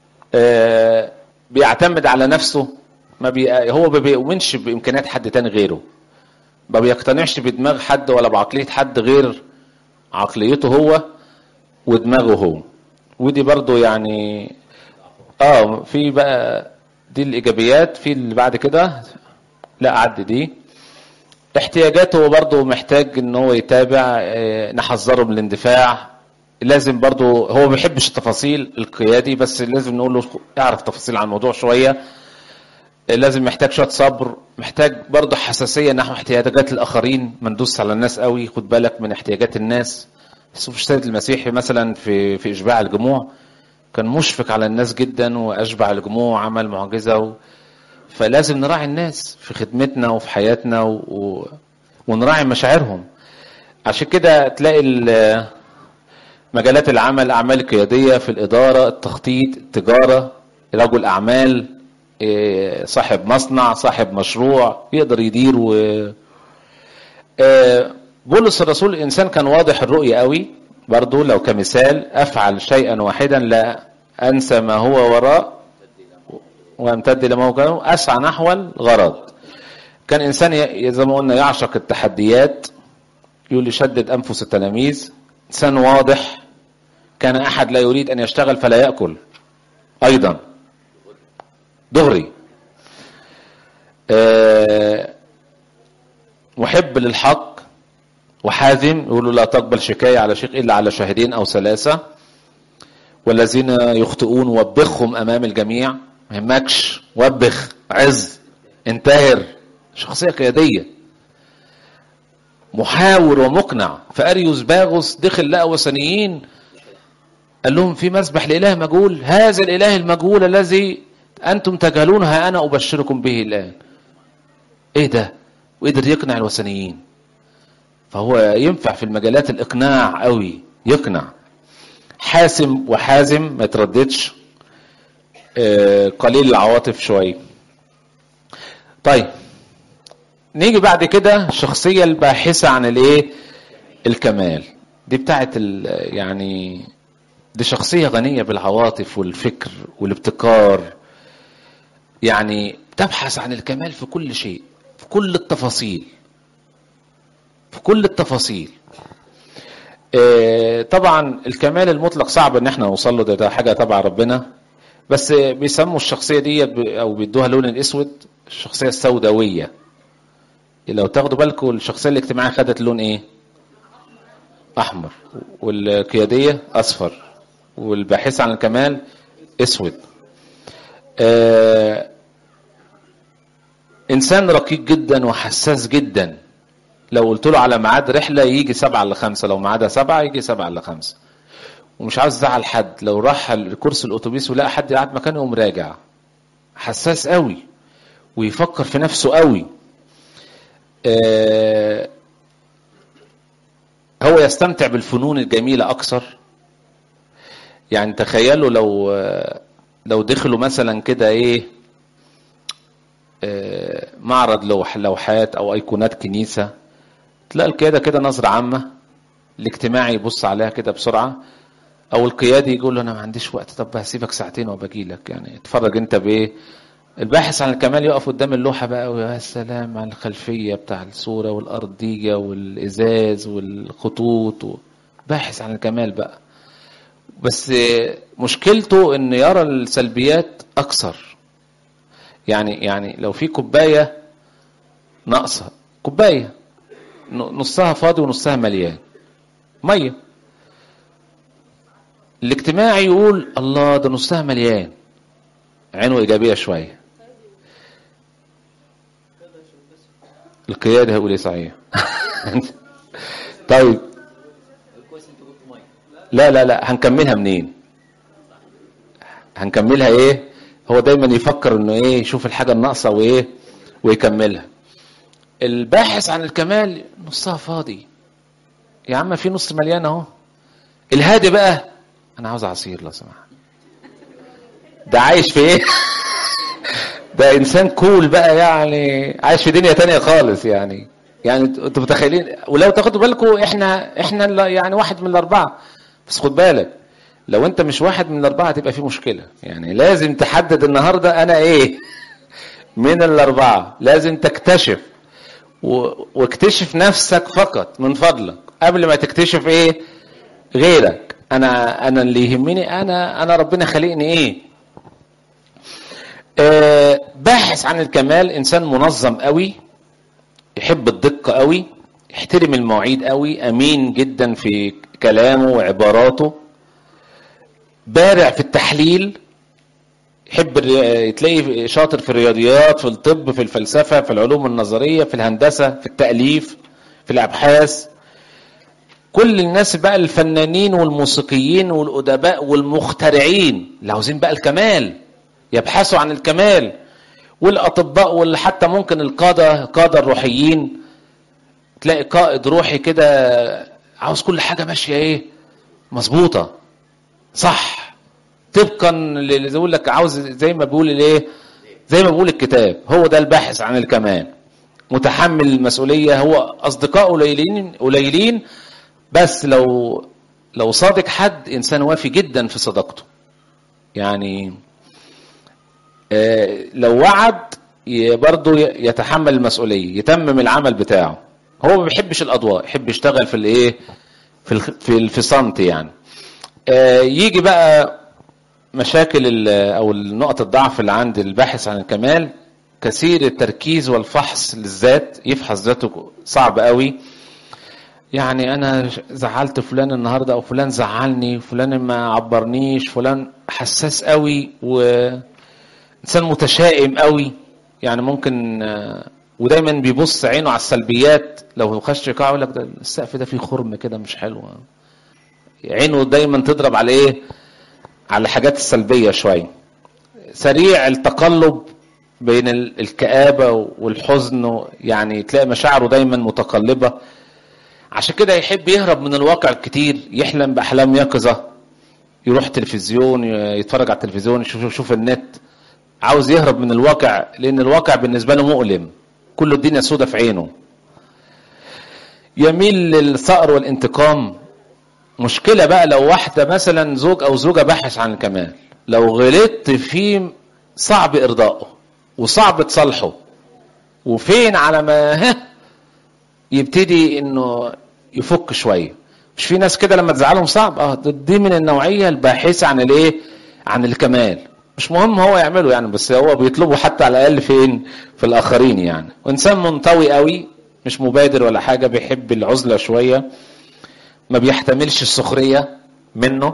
بيعتمد على نفسه ما بي... هو ما بيؤمنش بامكانيات حد تاني غيره ما بيقتنعش بدماغ حد ولا بعقليه حد غير عقليته هو ودماغه هو ودي برضو يعني اه في بقى دي الايجابيات في اللي بعد كده لا عد دي احتياجاته برضو محتاج ان هو يتابع اه نحذره من الاندفاع لازم برضو هو ما بيحبش التفاصيل القيادي بس لازم نقول له اعرف تفاصيل عن الموضوع شويه لازم محتاج شويه صبر محتاج برضه حساسيه نحو احتياجات الاخرين ما ندوس على الناس قوي خد بالك من احتياجات الناس شوف السيد المسيحي مثلا في في اشباع الجموع كان مشفق على الناس جدا واشبع الجموع عمل معجزه و... فلازم نراعي الناس في خدمتنا وفي حياتنا و... و... ونراعي مشاعرهم عشان كده تلاقي ال... مجالات العمل اعمال قياديه في الاداره التخطيط التجاره رجل اعمال صاحب مصنع صاحب مشروع يقدر يدير و بولس الرسول الانسان كان واضح الرؤيه قوي برضو لو كمثال افعل شيئا واحدا لا انسى ما هو وراء وامتد لموقعه اسعى نحو الغرض كان انسان زي ما قلنا يعشق التحديات يقول يشدد انفس التلاميذ انسان واضح كان احد لا يريد ان يشتغل فلا ياكل ايضا دغري أه محب للحق وحازم يقول لا تقبل شكاية على شيء إلا على شاهدين أو ثلاثة والذين يخطئون وبخهم أمام الجميع ما يهمكش وبخ عز انتهر شخصية قيادية محاور ومقنع فأريوس باغوس دخل لقى وثنيين قال لهم في مسبح لإله مجهول هذا الإله المجهول الذي أنتم تجهلونها أنا أبشركم به الآن إيه ده وقدر يقنع الوثنيين فهو ينفع في المجالات الإقناع قوي يقنع حاسم وحازم ما يترددش آه قليل العواطف شوية طيب نيجي بعد كده الشخصية الباحثة عن الايه الكمال دي بتاعت يعني دي شخصية غنية بالعواطف والفكر والابتكار يعني تبحث عن الكمال في كل شيء في كل التفاصيل في كل التفاصيل آه طبعا الكمال المطلق صعب ان احنا نوصل له ده, ده حاجه تبع ربنا بس بيسموا الشخصيه دي او بيدوها لون الاسود الشخصيه السوداويه لو تاخدوا بالكم الشخصيه الاجتماعيه خدت لون ايه احمر والقياديه اصفر والباحث عن الكمال اسود آه انسان رقيق جدا وحساس جدا لو قلت له على ميعاد رحله يجي سبعة الا خمسة لو ميعادها سبعة يجي سبعة الا خمسة ومش عاوز يزعل حد لو راح الكرسي الاتوبيس ولقى حد قاعد مكانه يقوم راجع حساس قوي ويفكر في نفسه قوي آه هو يستمتع بالفنون الجميله اكثر يعني تخيلوا لو لو دخلوا مثلا كده ايه آه معرض لوح لوحات او ايقونات كنيسه تلاقي القياده كده نظره عامه الاجتماعي يبص عليها كده بسرعه او القيادي يقول له انا ما عنديش وقت طب هسيبك ساعتين وباجي لك يعني اتفرج انت بايه الباحث عن الكمال يقف قدام اللوحه بقى ويا سلام على الخلفيه بتاع الصوره والارضيه والازاز والخطوط و... باحث عن الكمال بقى بس مشكلته ان يرى السلبيات اكثر يعني يعني لو في كوبايه ناقصه كوبايه نصها فاضي ونصها مليان ميه الاجتماعي يقول الله ده نصها مليان عينه ايجابيه شويه القياده هيقول ايه صحيح طيب لا لا لا هنكملها منين هنكملها ايه هو دايما يفكر انه ايه يشوف الحاجه الناقصه وايه ويكملها الباحث عن الكمال نصها فاضي يا عم في نص مليان اهو الهادي بقى انا عاوز عصير لو سمحت ده عايش في ايه ده انسان كول بقى يعني عايش في دنيا تانية خالص يعني يعني انتوا متخيلين ولو تاخدوا بالكم احنا احنا يعني واحد من الاربعه بس خد بالك لو انت مش واحد من الاربعه هتبقى في مشكله يعني لازم تحدد النهارده انا ايه من الاربعه لازم تكتشف و... واكتشف نفسك فقط من فضلك قبل ما تكتشف ايه غيرك انا انا اللي يهمني انا انا ربنا خلقني ايه آه باحث عن الكمال انسان منظم قوي يحب الدقه قوي يحترم المواعيد قوي امين جدا في كلامه وعباراته بارع في التحليل يحب تلاقي شاطر في الرياضيات في الطب في الفلسفه في العلوم النظريه في الهندسه في التاليف في الابحاث كل الناس بقى الفنانين والموسيقيين والادباء والمخترعين اللي عاوزين بقى الكمال يبحثوا عن الكمال والاطباء واللي حتى ممكن القاده قاده الروحيين تلاقي قائد روحي كده عاوز كل حاجه ماشيه ايه مظبوطه صح طبقا اللي يقول لك عاوز زي ما بيقول الايه زي ما بيقول الكتاب هو ده الباحث عن الكمال متحمل المسؤوليه هو اصدقاء قليلين قليلين بس لو لو صادق حد انسان وافي جدا في صداقته يعني آه لو وعد برضه يتحمل المسؤوليه يتمم العمل بتاعه هو ما بيحبش الاضواء يحب يشتغل في الايه في في في صمت يعني آه يجي بقى مشاكل او نقط الضعف اللي عند الباحث عن الكمال كثير التركيز والفحص للذات يفحص ذاته صعب قوي يعني انا زعلت فلان النهارده او فلان زعلني فلان ما عبرنيش فلان حساس قوي وانسان متشائم قوي يعني ممكن ودايما بيبص عينه على السلبيات لو خش قاعه يقول لك ده السقف ده فيه خرم كده مش حلو عينه دايما تضرب على ايه على الحاجات السلبيه شويه سريع التقلب بين الكآبة والحزن يعني تلاقي مشاعره دايما متقلبة عشان كده يحب يهرب من الواقع كتير يحلم بأحلام يقظة يروح تلفزيون يتفرج على التلفزيون يشوف, يشوف النت عاوز يهرب من الواقع لأن الواقع بالنسبة له مؤلم كل الدنيا سودة في عينه يميل للثأر والانتقام مشكلة بقى لو واحدة مثلا زوج أو زوجة باحث عن الكمال لو غلطت فيه صعب إرضائه وصعب تصالحه وفين على ما ها يبتدي انه يفك شويه مش في ناس كده لما تزعلهم صعب اه دي من النوعيه الباحثه عن الايه عن الكمال مش مهم هو يعمله يعني بس هو بيطلبه حتى على الاقل فين في الاخرين يعني وانسان منطوي قوي مش مبادر ولا حاجه بيحب العزله شويه ما بيحتملش السخريه منه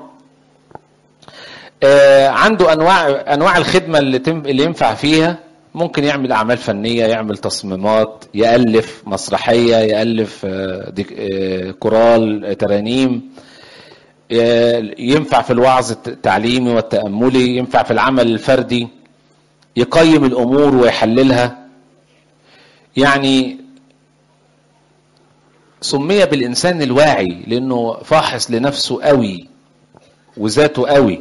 آه عنده انواع انواع الخدمه اللي تم اللي ينفع فيها ممكن يعمل اعمال فنيه يعمل تصميمات يالف مسرحيه يالف كورال ترانيم ينفع في الوعظ التعليمي والتاملي ينفع في العمل الفردي يقيم الامور ويحللها يعني سمي بالانسان الواعي لانه فاحص لنفسه قوي وذاته قوي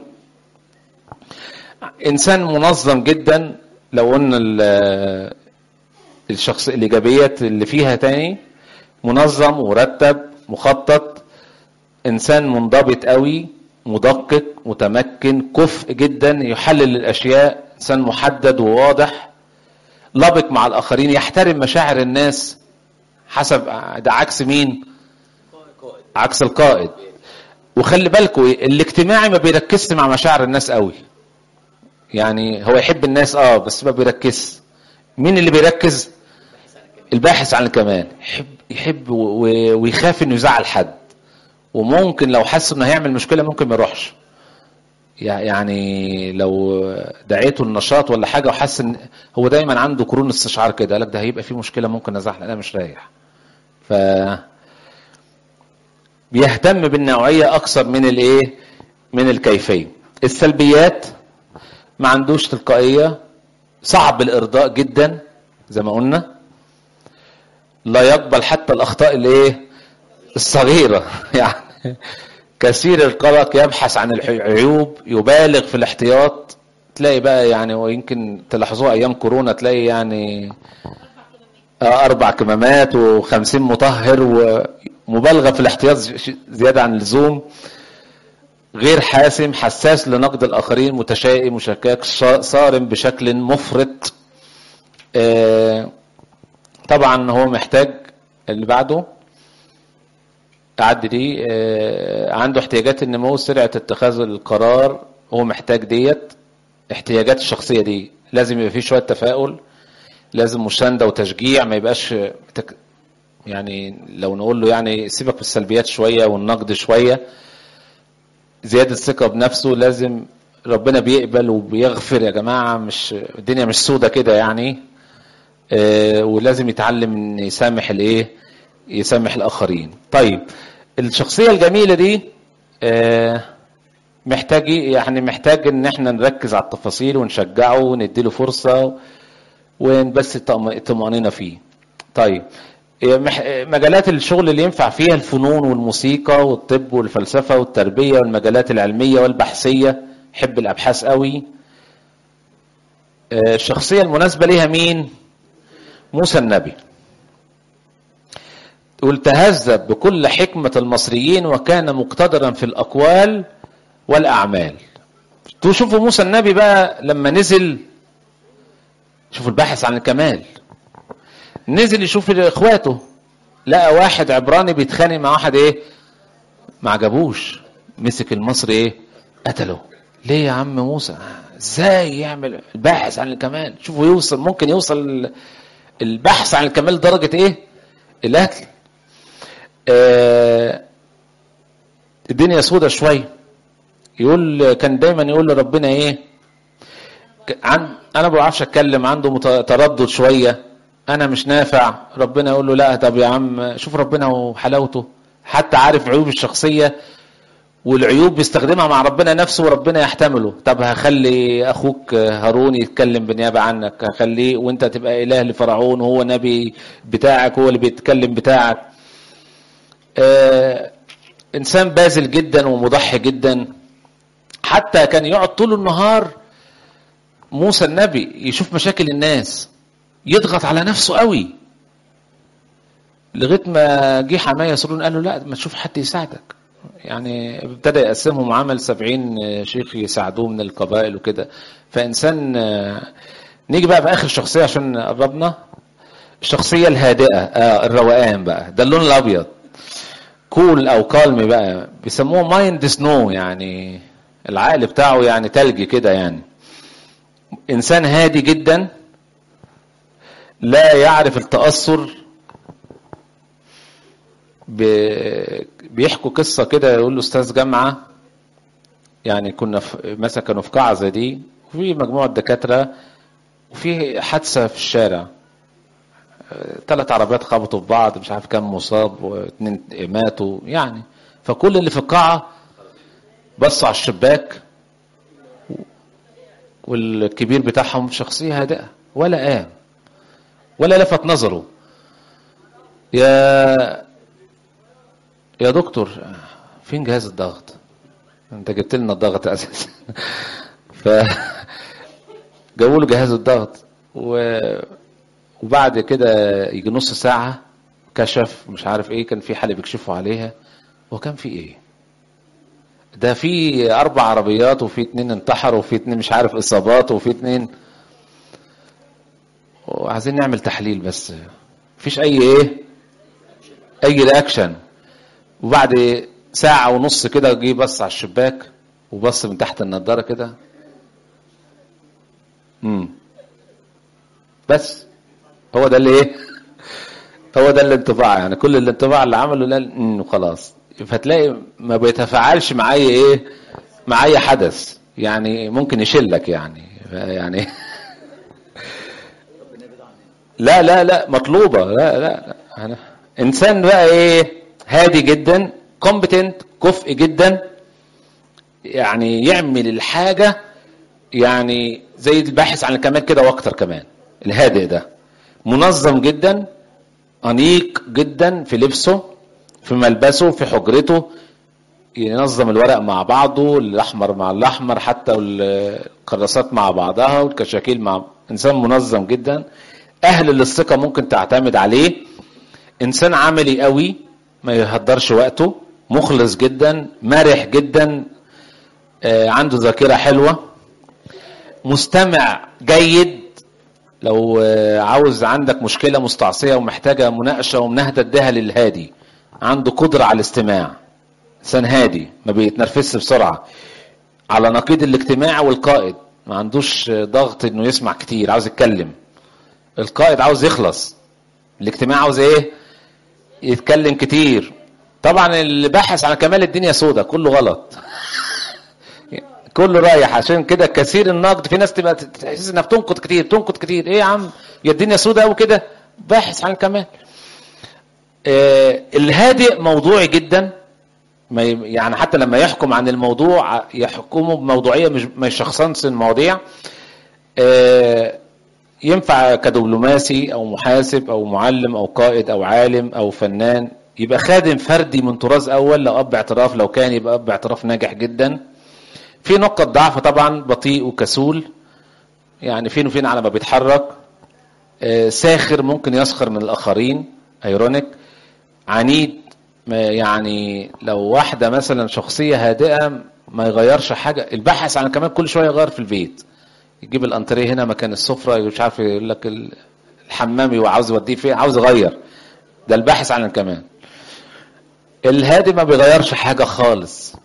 انسان منظم جدا لو قلنا الشخص الايجابيات اللي فيها تاني منظم مرتب مخطط انسان منضبط قوي مدقق متمكن كفء جدا يحلل الاشياء انسان محدد وواضح لبق مع الاخرين يحترم مشاعر الناس حسب ده عكس مين عكس القائد وخلي بالكوا الاجتماعي ما بيركزش مع مشاعر الناس قوي يعني هو يحب الناس اه بس ما بيركزش مين اللي بيركز الباحث عن الكمال يحب يحب ويخاف انه يزعل حد وممكن لو حس انه هيعمل مشكله ممكن ما يروحش يعني لو دعيته النشاط ولا حاجه وحس ان هو دايما عنده قرون استشعار كده قال لك ده هيبقى في مشكله ممكن ازعل انا مش رايح ف بيهتم بالنوعيه اكثر من الايه من الكيفيه السلبيات ما عندوش تلقائيه صعب الارضاء جدا زي ما قلنا لا يقبل حتى الاخطاء الايه الصغيره يعني كثير القلق يبحث عن العيوب يبالغ في الاحتياط تلاقي بقى يعني ويمكن تلاحظوها ايام كورونا تلاقي يعني اربع كمامات وخمسين مطهر ومبالغه في الاحتياط زياده عن اللزوم غير حاسم حساس لنقد الاخرين متشائم مشكك صارم بشكل مفرط طبعا هو محتاج اللي بعده تعدي دي عنده احتياجات النمو سرعة اتخاذ القرار هو محتاج ديت احتياجات الشخصية دي لازم يبقى فيه شوية تفاؤل لازم مساندة وتشجيع ما يبقاش تك... يعني لو نقول له يعني سيبك من السلبيات شوية والنقد شوية زيادة الثقة بنفسه لازم ربنا بيقبل وبيغفر يا جماعة مش الدنيا مش سودة كده يعني اه ولازم يتعلم ان يسامح الايه يسامح الاخرين طيب الشخصيه الجميله دي اه محتاج يعني محتاج ان احنا نركز على التفاصيل ونشجعه ونديله فرصه ونبث الطمانينه فيه طيب مجالات الشغل اللي ينفع فيها الفنون والموسيقى والطب والفلسفه والتربيه والمجالات العلميه والبحثيه يحب الابحاث قوي الشخصيه المناسبه ليها مين موسى النبي يقول تهذب بكل حكمة المصريين وكان مقتدرا في الأقوال والأعمال تشوفوا موسى النبي بقى لما نزل شوفوا الباحث عن الكمال نزل يشوف اخواته لقى واحد عبراني بيتخانق مع واحد ايه ما عجبوش مسك المصري ايه قتله ليه يا عم موسى ازاي يعمل الباحث عن الكمال شوفوا يوصل ممكن يوصل البحث عن الكمال لدرجة ايه القتل آه الدنيا سودة شوية يقول كان دايما يقول لربنا ايه عن انا ما بعرفش اتكلم عنده تردد شوية انا مش نافع ربنا يقول له لا طب يا عم شوف ربنا وحلاوته حتى عارف عيوب الشخصية والعيوب بيستخدمها مع ربنا نفسه وربنا يحتمله طب هخلي اخوك هارون يتكلم بالنيابه عنك هخليه وانت تبقى اله لفرعون وهو نبي بتاعك هو اللي بيتكلم بتاعك آه انسان باذل جدا ومضحي جدا حتى كان يقعد طول النهار موسى النبي يشوف مشاكل الناس يضغط على نفسه قوي لغايه ما جه حمايه يسرون قال له لا ما تشوف حد يساعدك يعني ابتدى يقسمهم عمل سبعين شيخ يساعدوه من القبائل وكده فإنسان نيجي بقى في آخر شخصية عشان قربنا الشخصية الهادئة آه الروقان بقى ده اللون الأبيض كول أو كالم بقى بيسموه مايند سنو يعني العقل بتاعه يعني تلج كده يعني إنسان هادي جدا لا يعرف التأثر بيحكوا قصه كده يقول له استاذ جامعه يعني كنا في مثلا كانوا في قاعه زي دي وفي مجموعه دكاتره وفي حادثه في الشارع ثلاث عربيات خبطوا في بعض مش عارف كام مصاب واثنين ماتوا يعني فكل اللي في القاعه بصوا على الشباك والكبير بتاعهم شخصيه هادئه ولا قام ولا لفت نظره يا يا دكتور فين جهاز الضغط انت جبت لنا الضغط اساسا ف جابوا له جهاز الضغط و... وبعد كده يجي نص ساعة كشف مش عارف ايه كان في حالة بيكشفوا عليها وكان في ايه ده في اربع عربيات وفي اتنين انتحروا وفي اتنين مش عارف اصابات وفي اتنين وعايزين نعمل تحليل بس مفيش اي ايه اي رياكشن وبعد ساعة ونص كده جه بص على الشباك وبص من تحت النضارة كده امم بس هو ده اللي ايه هو ده الانطباع يعني كل الانطباع اللي عمله لا امم خلاص فتلاقي ما بيتفاعلش مع اي ايه مع اي حدث يعني ممكن يشلك يعني يعني لا لا لا مطلوبه لا لا, لا. أنا انسان بقى ايه هادي جدا كومبتنت كفء جدا يعني يعمل الحاجه يعني زي الباحث عن الكمال كده واكتر كمان الهادئ ده منظم جدا انيق جدا في لبسه في ملبسه في حجرته ينظم الورق مع بعضه الاحمر مع الاحمر حتى الكراسات مع بعضها والكشاكيل مع انسان منظم جدا اهل للثقه ممكن تعتمد عليه انسان عملي قوي ما يهدرش وقته مخلص جدا مرح جدا آه، عنده ذاكره حلوه مستمع جيد لو آه، عاوز عندك مشكله مستعصيه ومحتاجه مناقشه ومناهده اديها للهادي عنده قدره على الاستماع انسان هادي ما بيتنرفزش بسرعه على نقيض الاجتماع والقائد ما عندوش آه، ضغط انه يسمع كتير عاوز يتكلم القائد عاوز يخلص الاجتماع عاوز ايه يتكلم كتير طبعا اللي باحث عن كمال الدنيا سودة كله غلط كله رايح عشان كده كثير النقد في ناس تبقى تحس انها بتنقد كتير تنقد كتير ايه يا عم يا الدنيا سودة قوي كده باحث عن الكمال آه الهادئ موضوعي جدا ما ي- يعني حتى لما يحكم عن الموضوع يحكمه بموضوعيه مش ما يشخصنش المواضيع آه ينفع كدبلوماسي او محاسب او معلم او قائد او عالم او فنان يبقى خادم فردي من طراز اول لو اب اعتراف لو كان يبقى اب اعتراف ناجح جدا في نقط ضعف طبعا بطيء وكسول يعني فين وفين على ما بيتحرك آه، ساخر ممكن يسخر من الاخرين ايرونيك عنيد ما يعني لو واحده مثلا شخصيه هادئه ما يغيرش حاجه الباحث عن كمان كل شويه يغير في البيت يجيب الانتريه هنا مكان السفره مش عارف يقول لك ال- الحمام وعاوز يوديه فين عاوز يغير ده الباحث عن الكمال الهادي ما بيغيرش حاجه خالص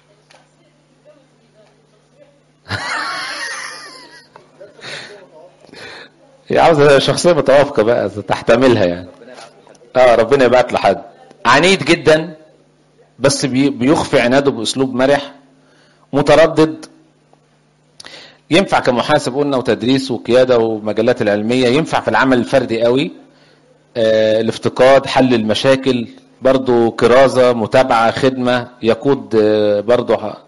هي عاوزه شخصيه متوافقه بقى تحتملها يعني اه ربنا يبعت له حد عنيد جدا بس بي- بيخفي عناده باسلوب مرح متردد ينفع كمحاسب قلنا وتدريس وقياده ومجالات العلميه ينفع في العمل الفردي قوي آه، الافتقاد حل المشاكل برضو كرازه متابعه خدمه يقود آه، برضو ح-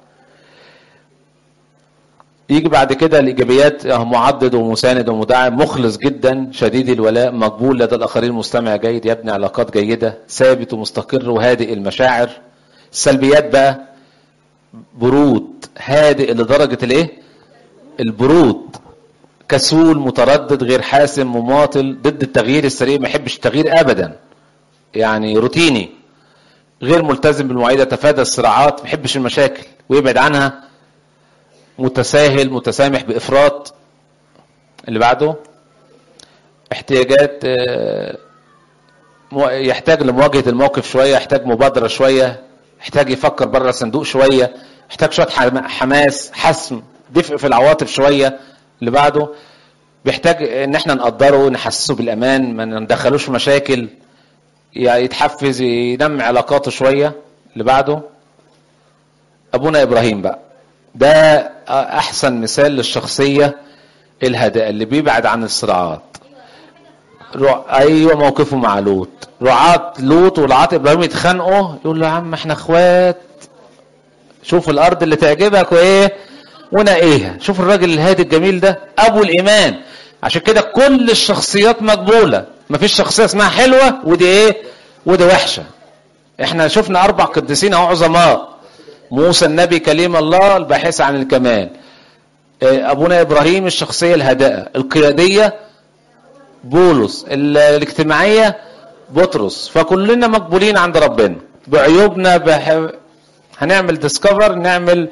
يجي بعد كده الايجابيات آه، معضد ومساند ومدعم مخلص جدا شديد الولاء مقبول لدى الاخرين مستمع جيد يبني علاقات جيده ثابت ومستقر وهادئ المشاعر السلبيات بقى برود هادئ لدرجه الايه البرود كسول متردد غير حاسم مماطل ضد التغيير السريع ما يحبش التغيير ابدا يعني روتيني غير ملتزم بالمواعيد يتفادى الصراعات ما يحبش المشاكل ويبعد عنها متساهل متسامح بافراط اللي بعده احتياجات آه، مو- يحتاج لمواجهه الموقف شويه يحتاج مبادره شويه يحتاج يفكر بره الصندوق شويه يحتاج شويه حم- حماس حسم دفء في العواطف شويه اللي بعده بيحتاج ان احنا نقدره نحسسه بالامان ما ندخلوش في مشاكل يعني يتحفز ينمي علاقاته شويه اللي بعده ابونا ابراهيم بقى ده احسن مثال للشخصيه الهادئه اللي بيبعد عن الصراعات رع... ايوه موقفه مع لوط رعاة لوط ورعاة ابراهيم يتخانقوا يقول له يا عم احنا اخوات شوف الارض اللي تعجبك وايه ونقيها شوف الراجل الهادي الجميل ده ابو الايمان عشان كده كل الشخصيات مقبوله مفيش شخصيه اسمها حلوه ودي ايه ودي وحشه احنا شفنا اربع قديسين اهو عظماء موسى النبي كليم الله الباحث عن الكمال إيه، ابونا ابراهيم الشخصيه الهادئه القياديه بولس ال- الاجتماعية بطرس فكلنا مقبولين عند ربنا بعيوبنا بح... هنعمل ديسكفر نعمل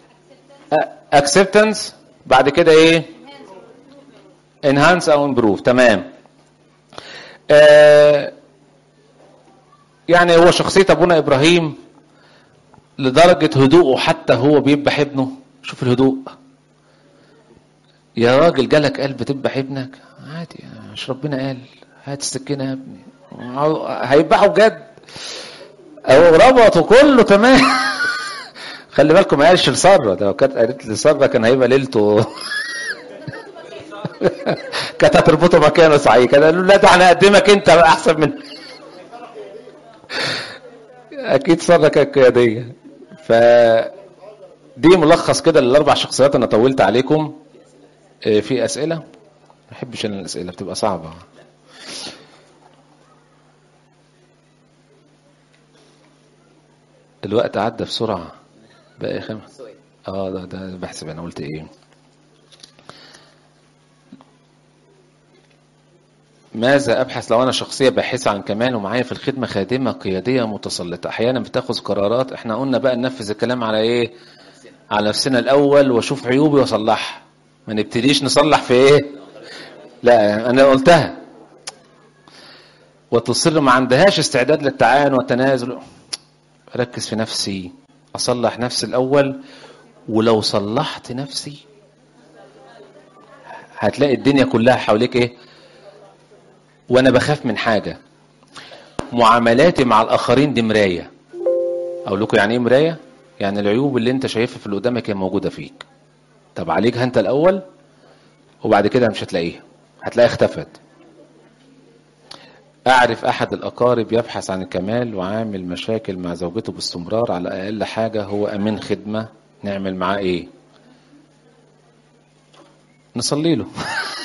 اكسبتنس بعد كده ايه انهانس او امبروف تمام آه يعني هو شخصية ابونا ابراهيم لدرجة هدوءه حتى هو بيذبح ابنه شوف الهدوء يا راجل جالك قلب تذبح ابنك عادي مش ربنا قال هات السكينة يا ابني هيذبحه بجد هو ربطه كله تمام خلي بالكم ما قالش لساره ده لو كانت قالت لساره كان هيبقى ليلته كانت هتربطه مكانه صحيح كان قالوا له لا ده احنا هنقدمك انت بقى احسن من اكيد ساره كانت قياديه ف دي ملخص كده للاربع شخصيات انا طولت عليكم آه، في اسئله ما بحبش انا الاسئله بتبقى صعبه الوقت عدى بسرعه بقى خمس اه ده ده بحسب انا قلت ايه ماذا ابحث لو انا شخصيه باحثه عن كمال ومعايا في الخدمه خادمه قياديه متسلطه احيانا بتاخذ قرارات احنا قلنا بقى ننفذ الكلام على ايه على نفسنا الاول واشوف عيوبي واصلحها ما نبتديش نصلح في ايه لا انا قلتها وتصر ما عندهاش استعداد للتعاون والتنازل ركز في نفسي اصلح نفسي الاول ولو صلحت نفسي هتلاقي الدنيا كلها حواليك ايه وانا بخاف من حاجه معاملاتي مع الاخرين دي مرايه اقول لكم يعني ايه مرايه يعني العيوب اللي انت شايفها في اللي قدامك هي موجوده فيك طب عالجها انت الاول وبعد كده مش هتلاقيها هتلاقيها اختفت أعرف أحد الأقارب يبحث عن الكمال وعامل مشاكل مع زوجته باستمرار على أقل حاجة هو أمين خدمة نعمل معاه إيه؟ نصلي له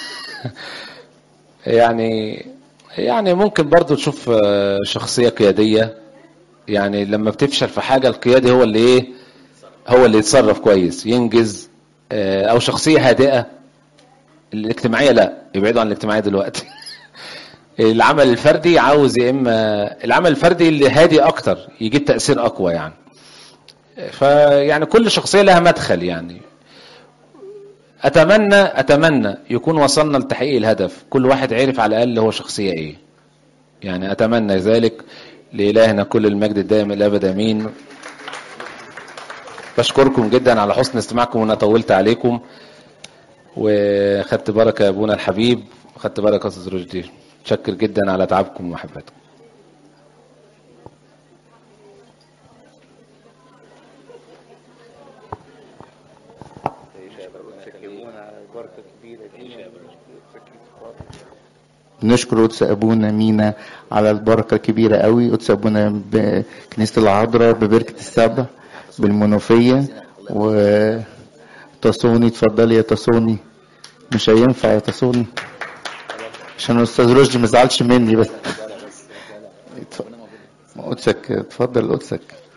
يعني يعني ممكن برضو تشوف آه، شخصية قيادية يعني لما بتفشل في حاجة القيادي هو اللي إيه؟ هو اللي يتصرف كويس ينجز آه، أو شخصية هادئة الاجتماعية لا يبعدوا عن الاجتماعية دلوقتي العمل الفردي عاوز يا اما العمل الفردي اللي هادي اكتر يجيب تاثير اقوى يعني فيعني كل شخصيه لها مدخل يعني اتمنى اتمنى يكون وصلنا لتحقيق الهدف كل واحد عرف على الاقل هو شخصيه ايه يعني اتمنى ذلك لالهنا كل المجد الدائم الابد امين بشكركم جدا على حسن استماعكم وانا طولت عليكم وخدت بركه يا ابونا الحبيب وخدت بركه يا استاذ رشدي متشكر جدا على تعبكم ومحبتكم نشكر قدس ابونا مينا على البركه الكبيره قوي قدس ابونا بكنيسه العذراء ببركه السبع بالمنوفيه و تصوني اتفضلي يا تصوني مش هينفع يا تصوني عشان الاستاذ رشدي ما زعلش مني بس اتف- قدسك اتفضل قدسك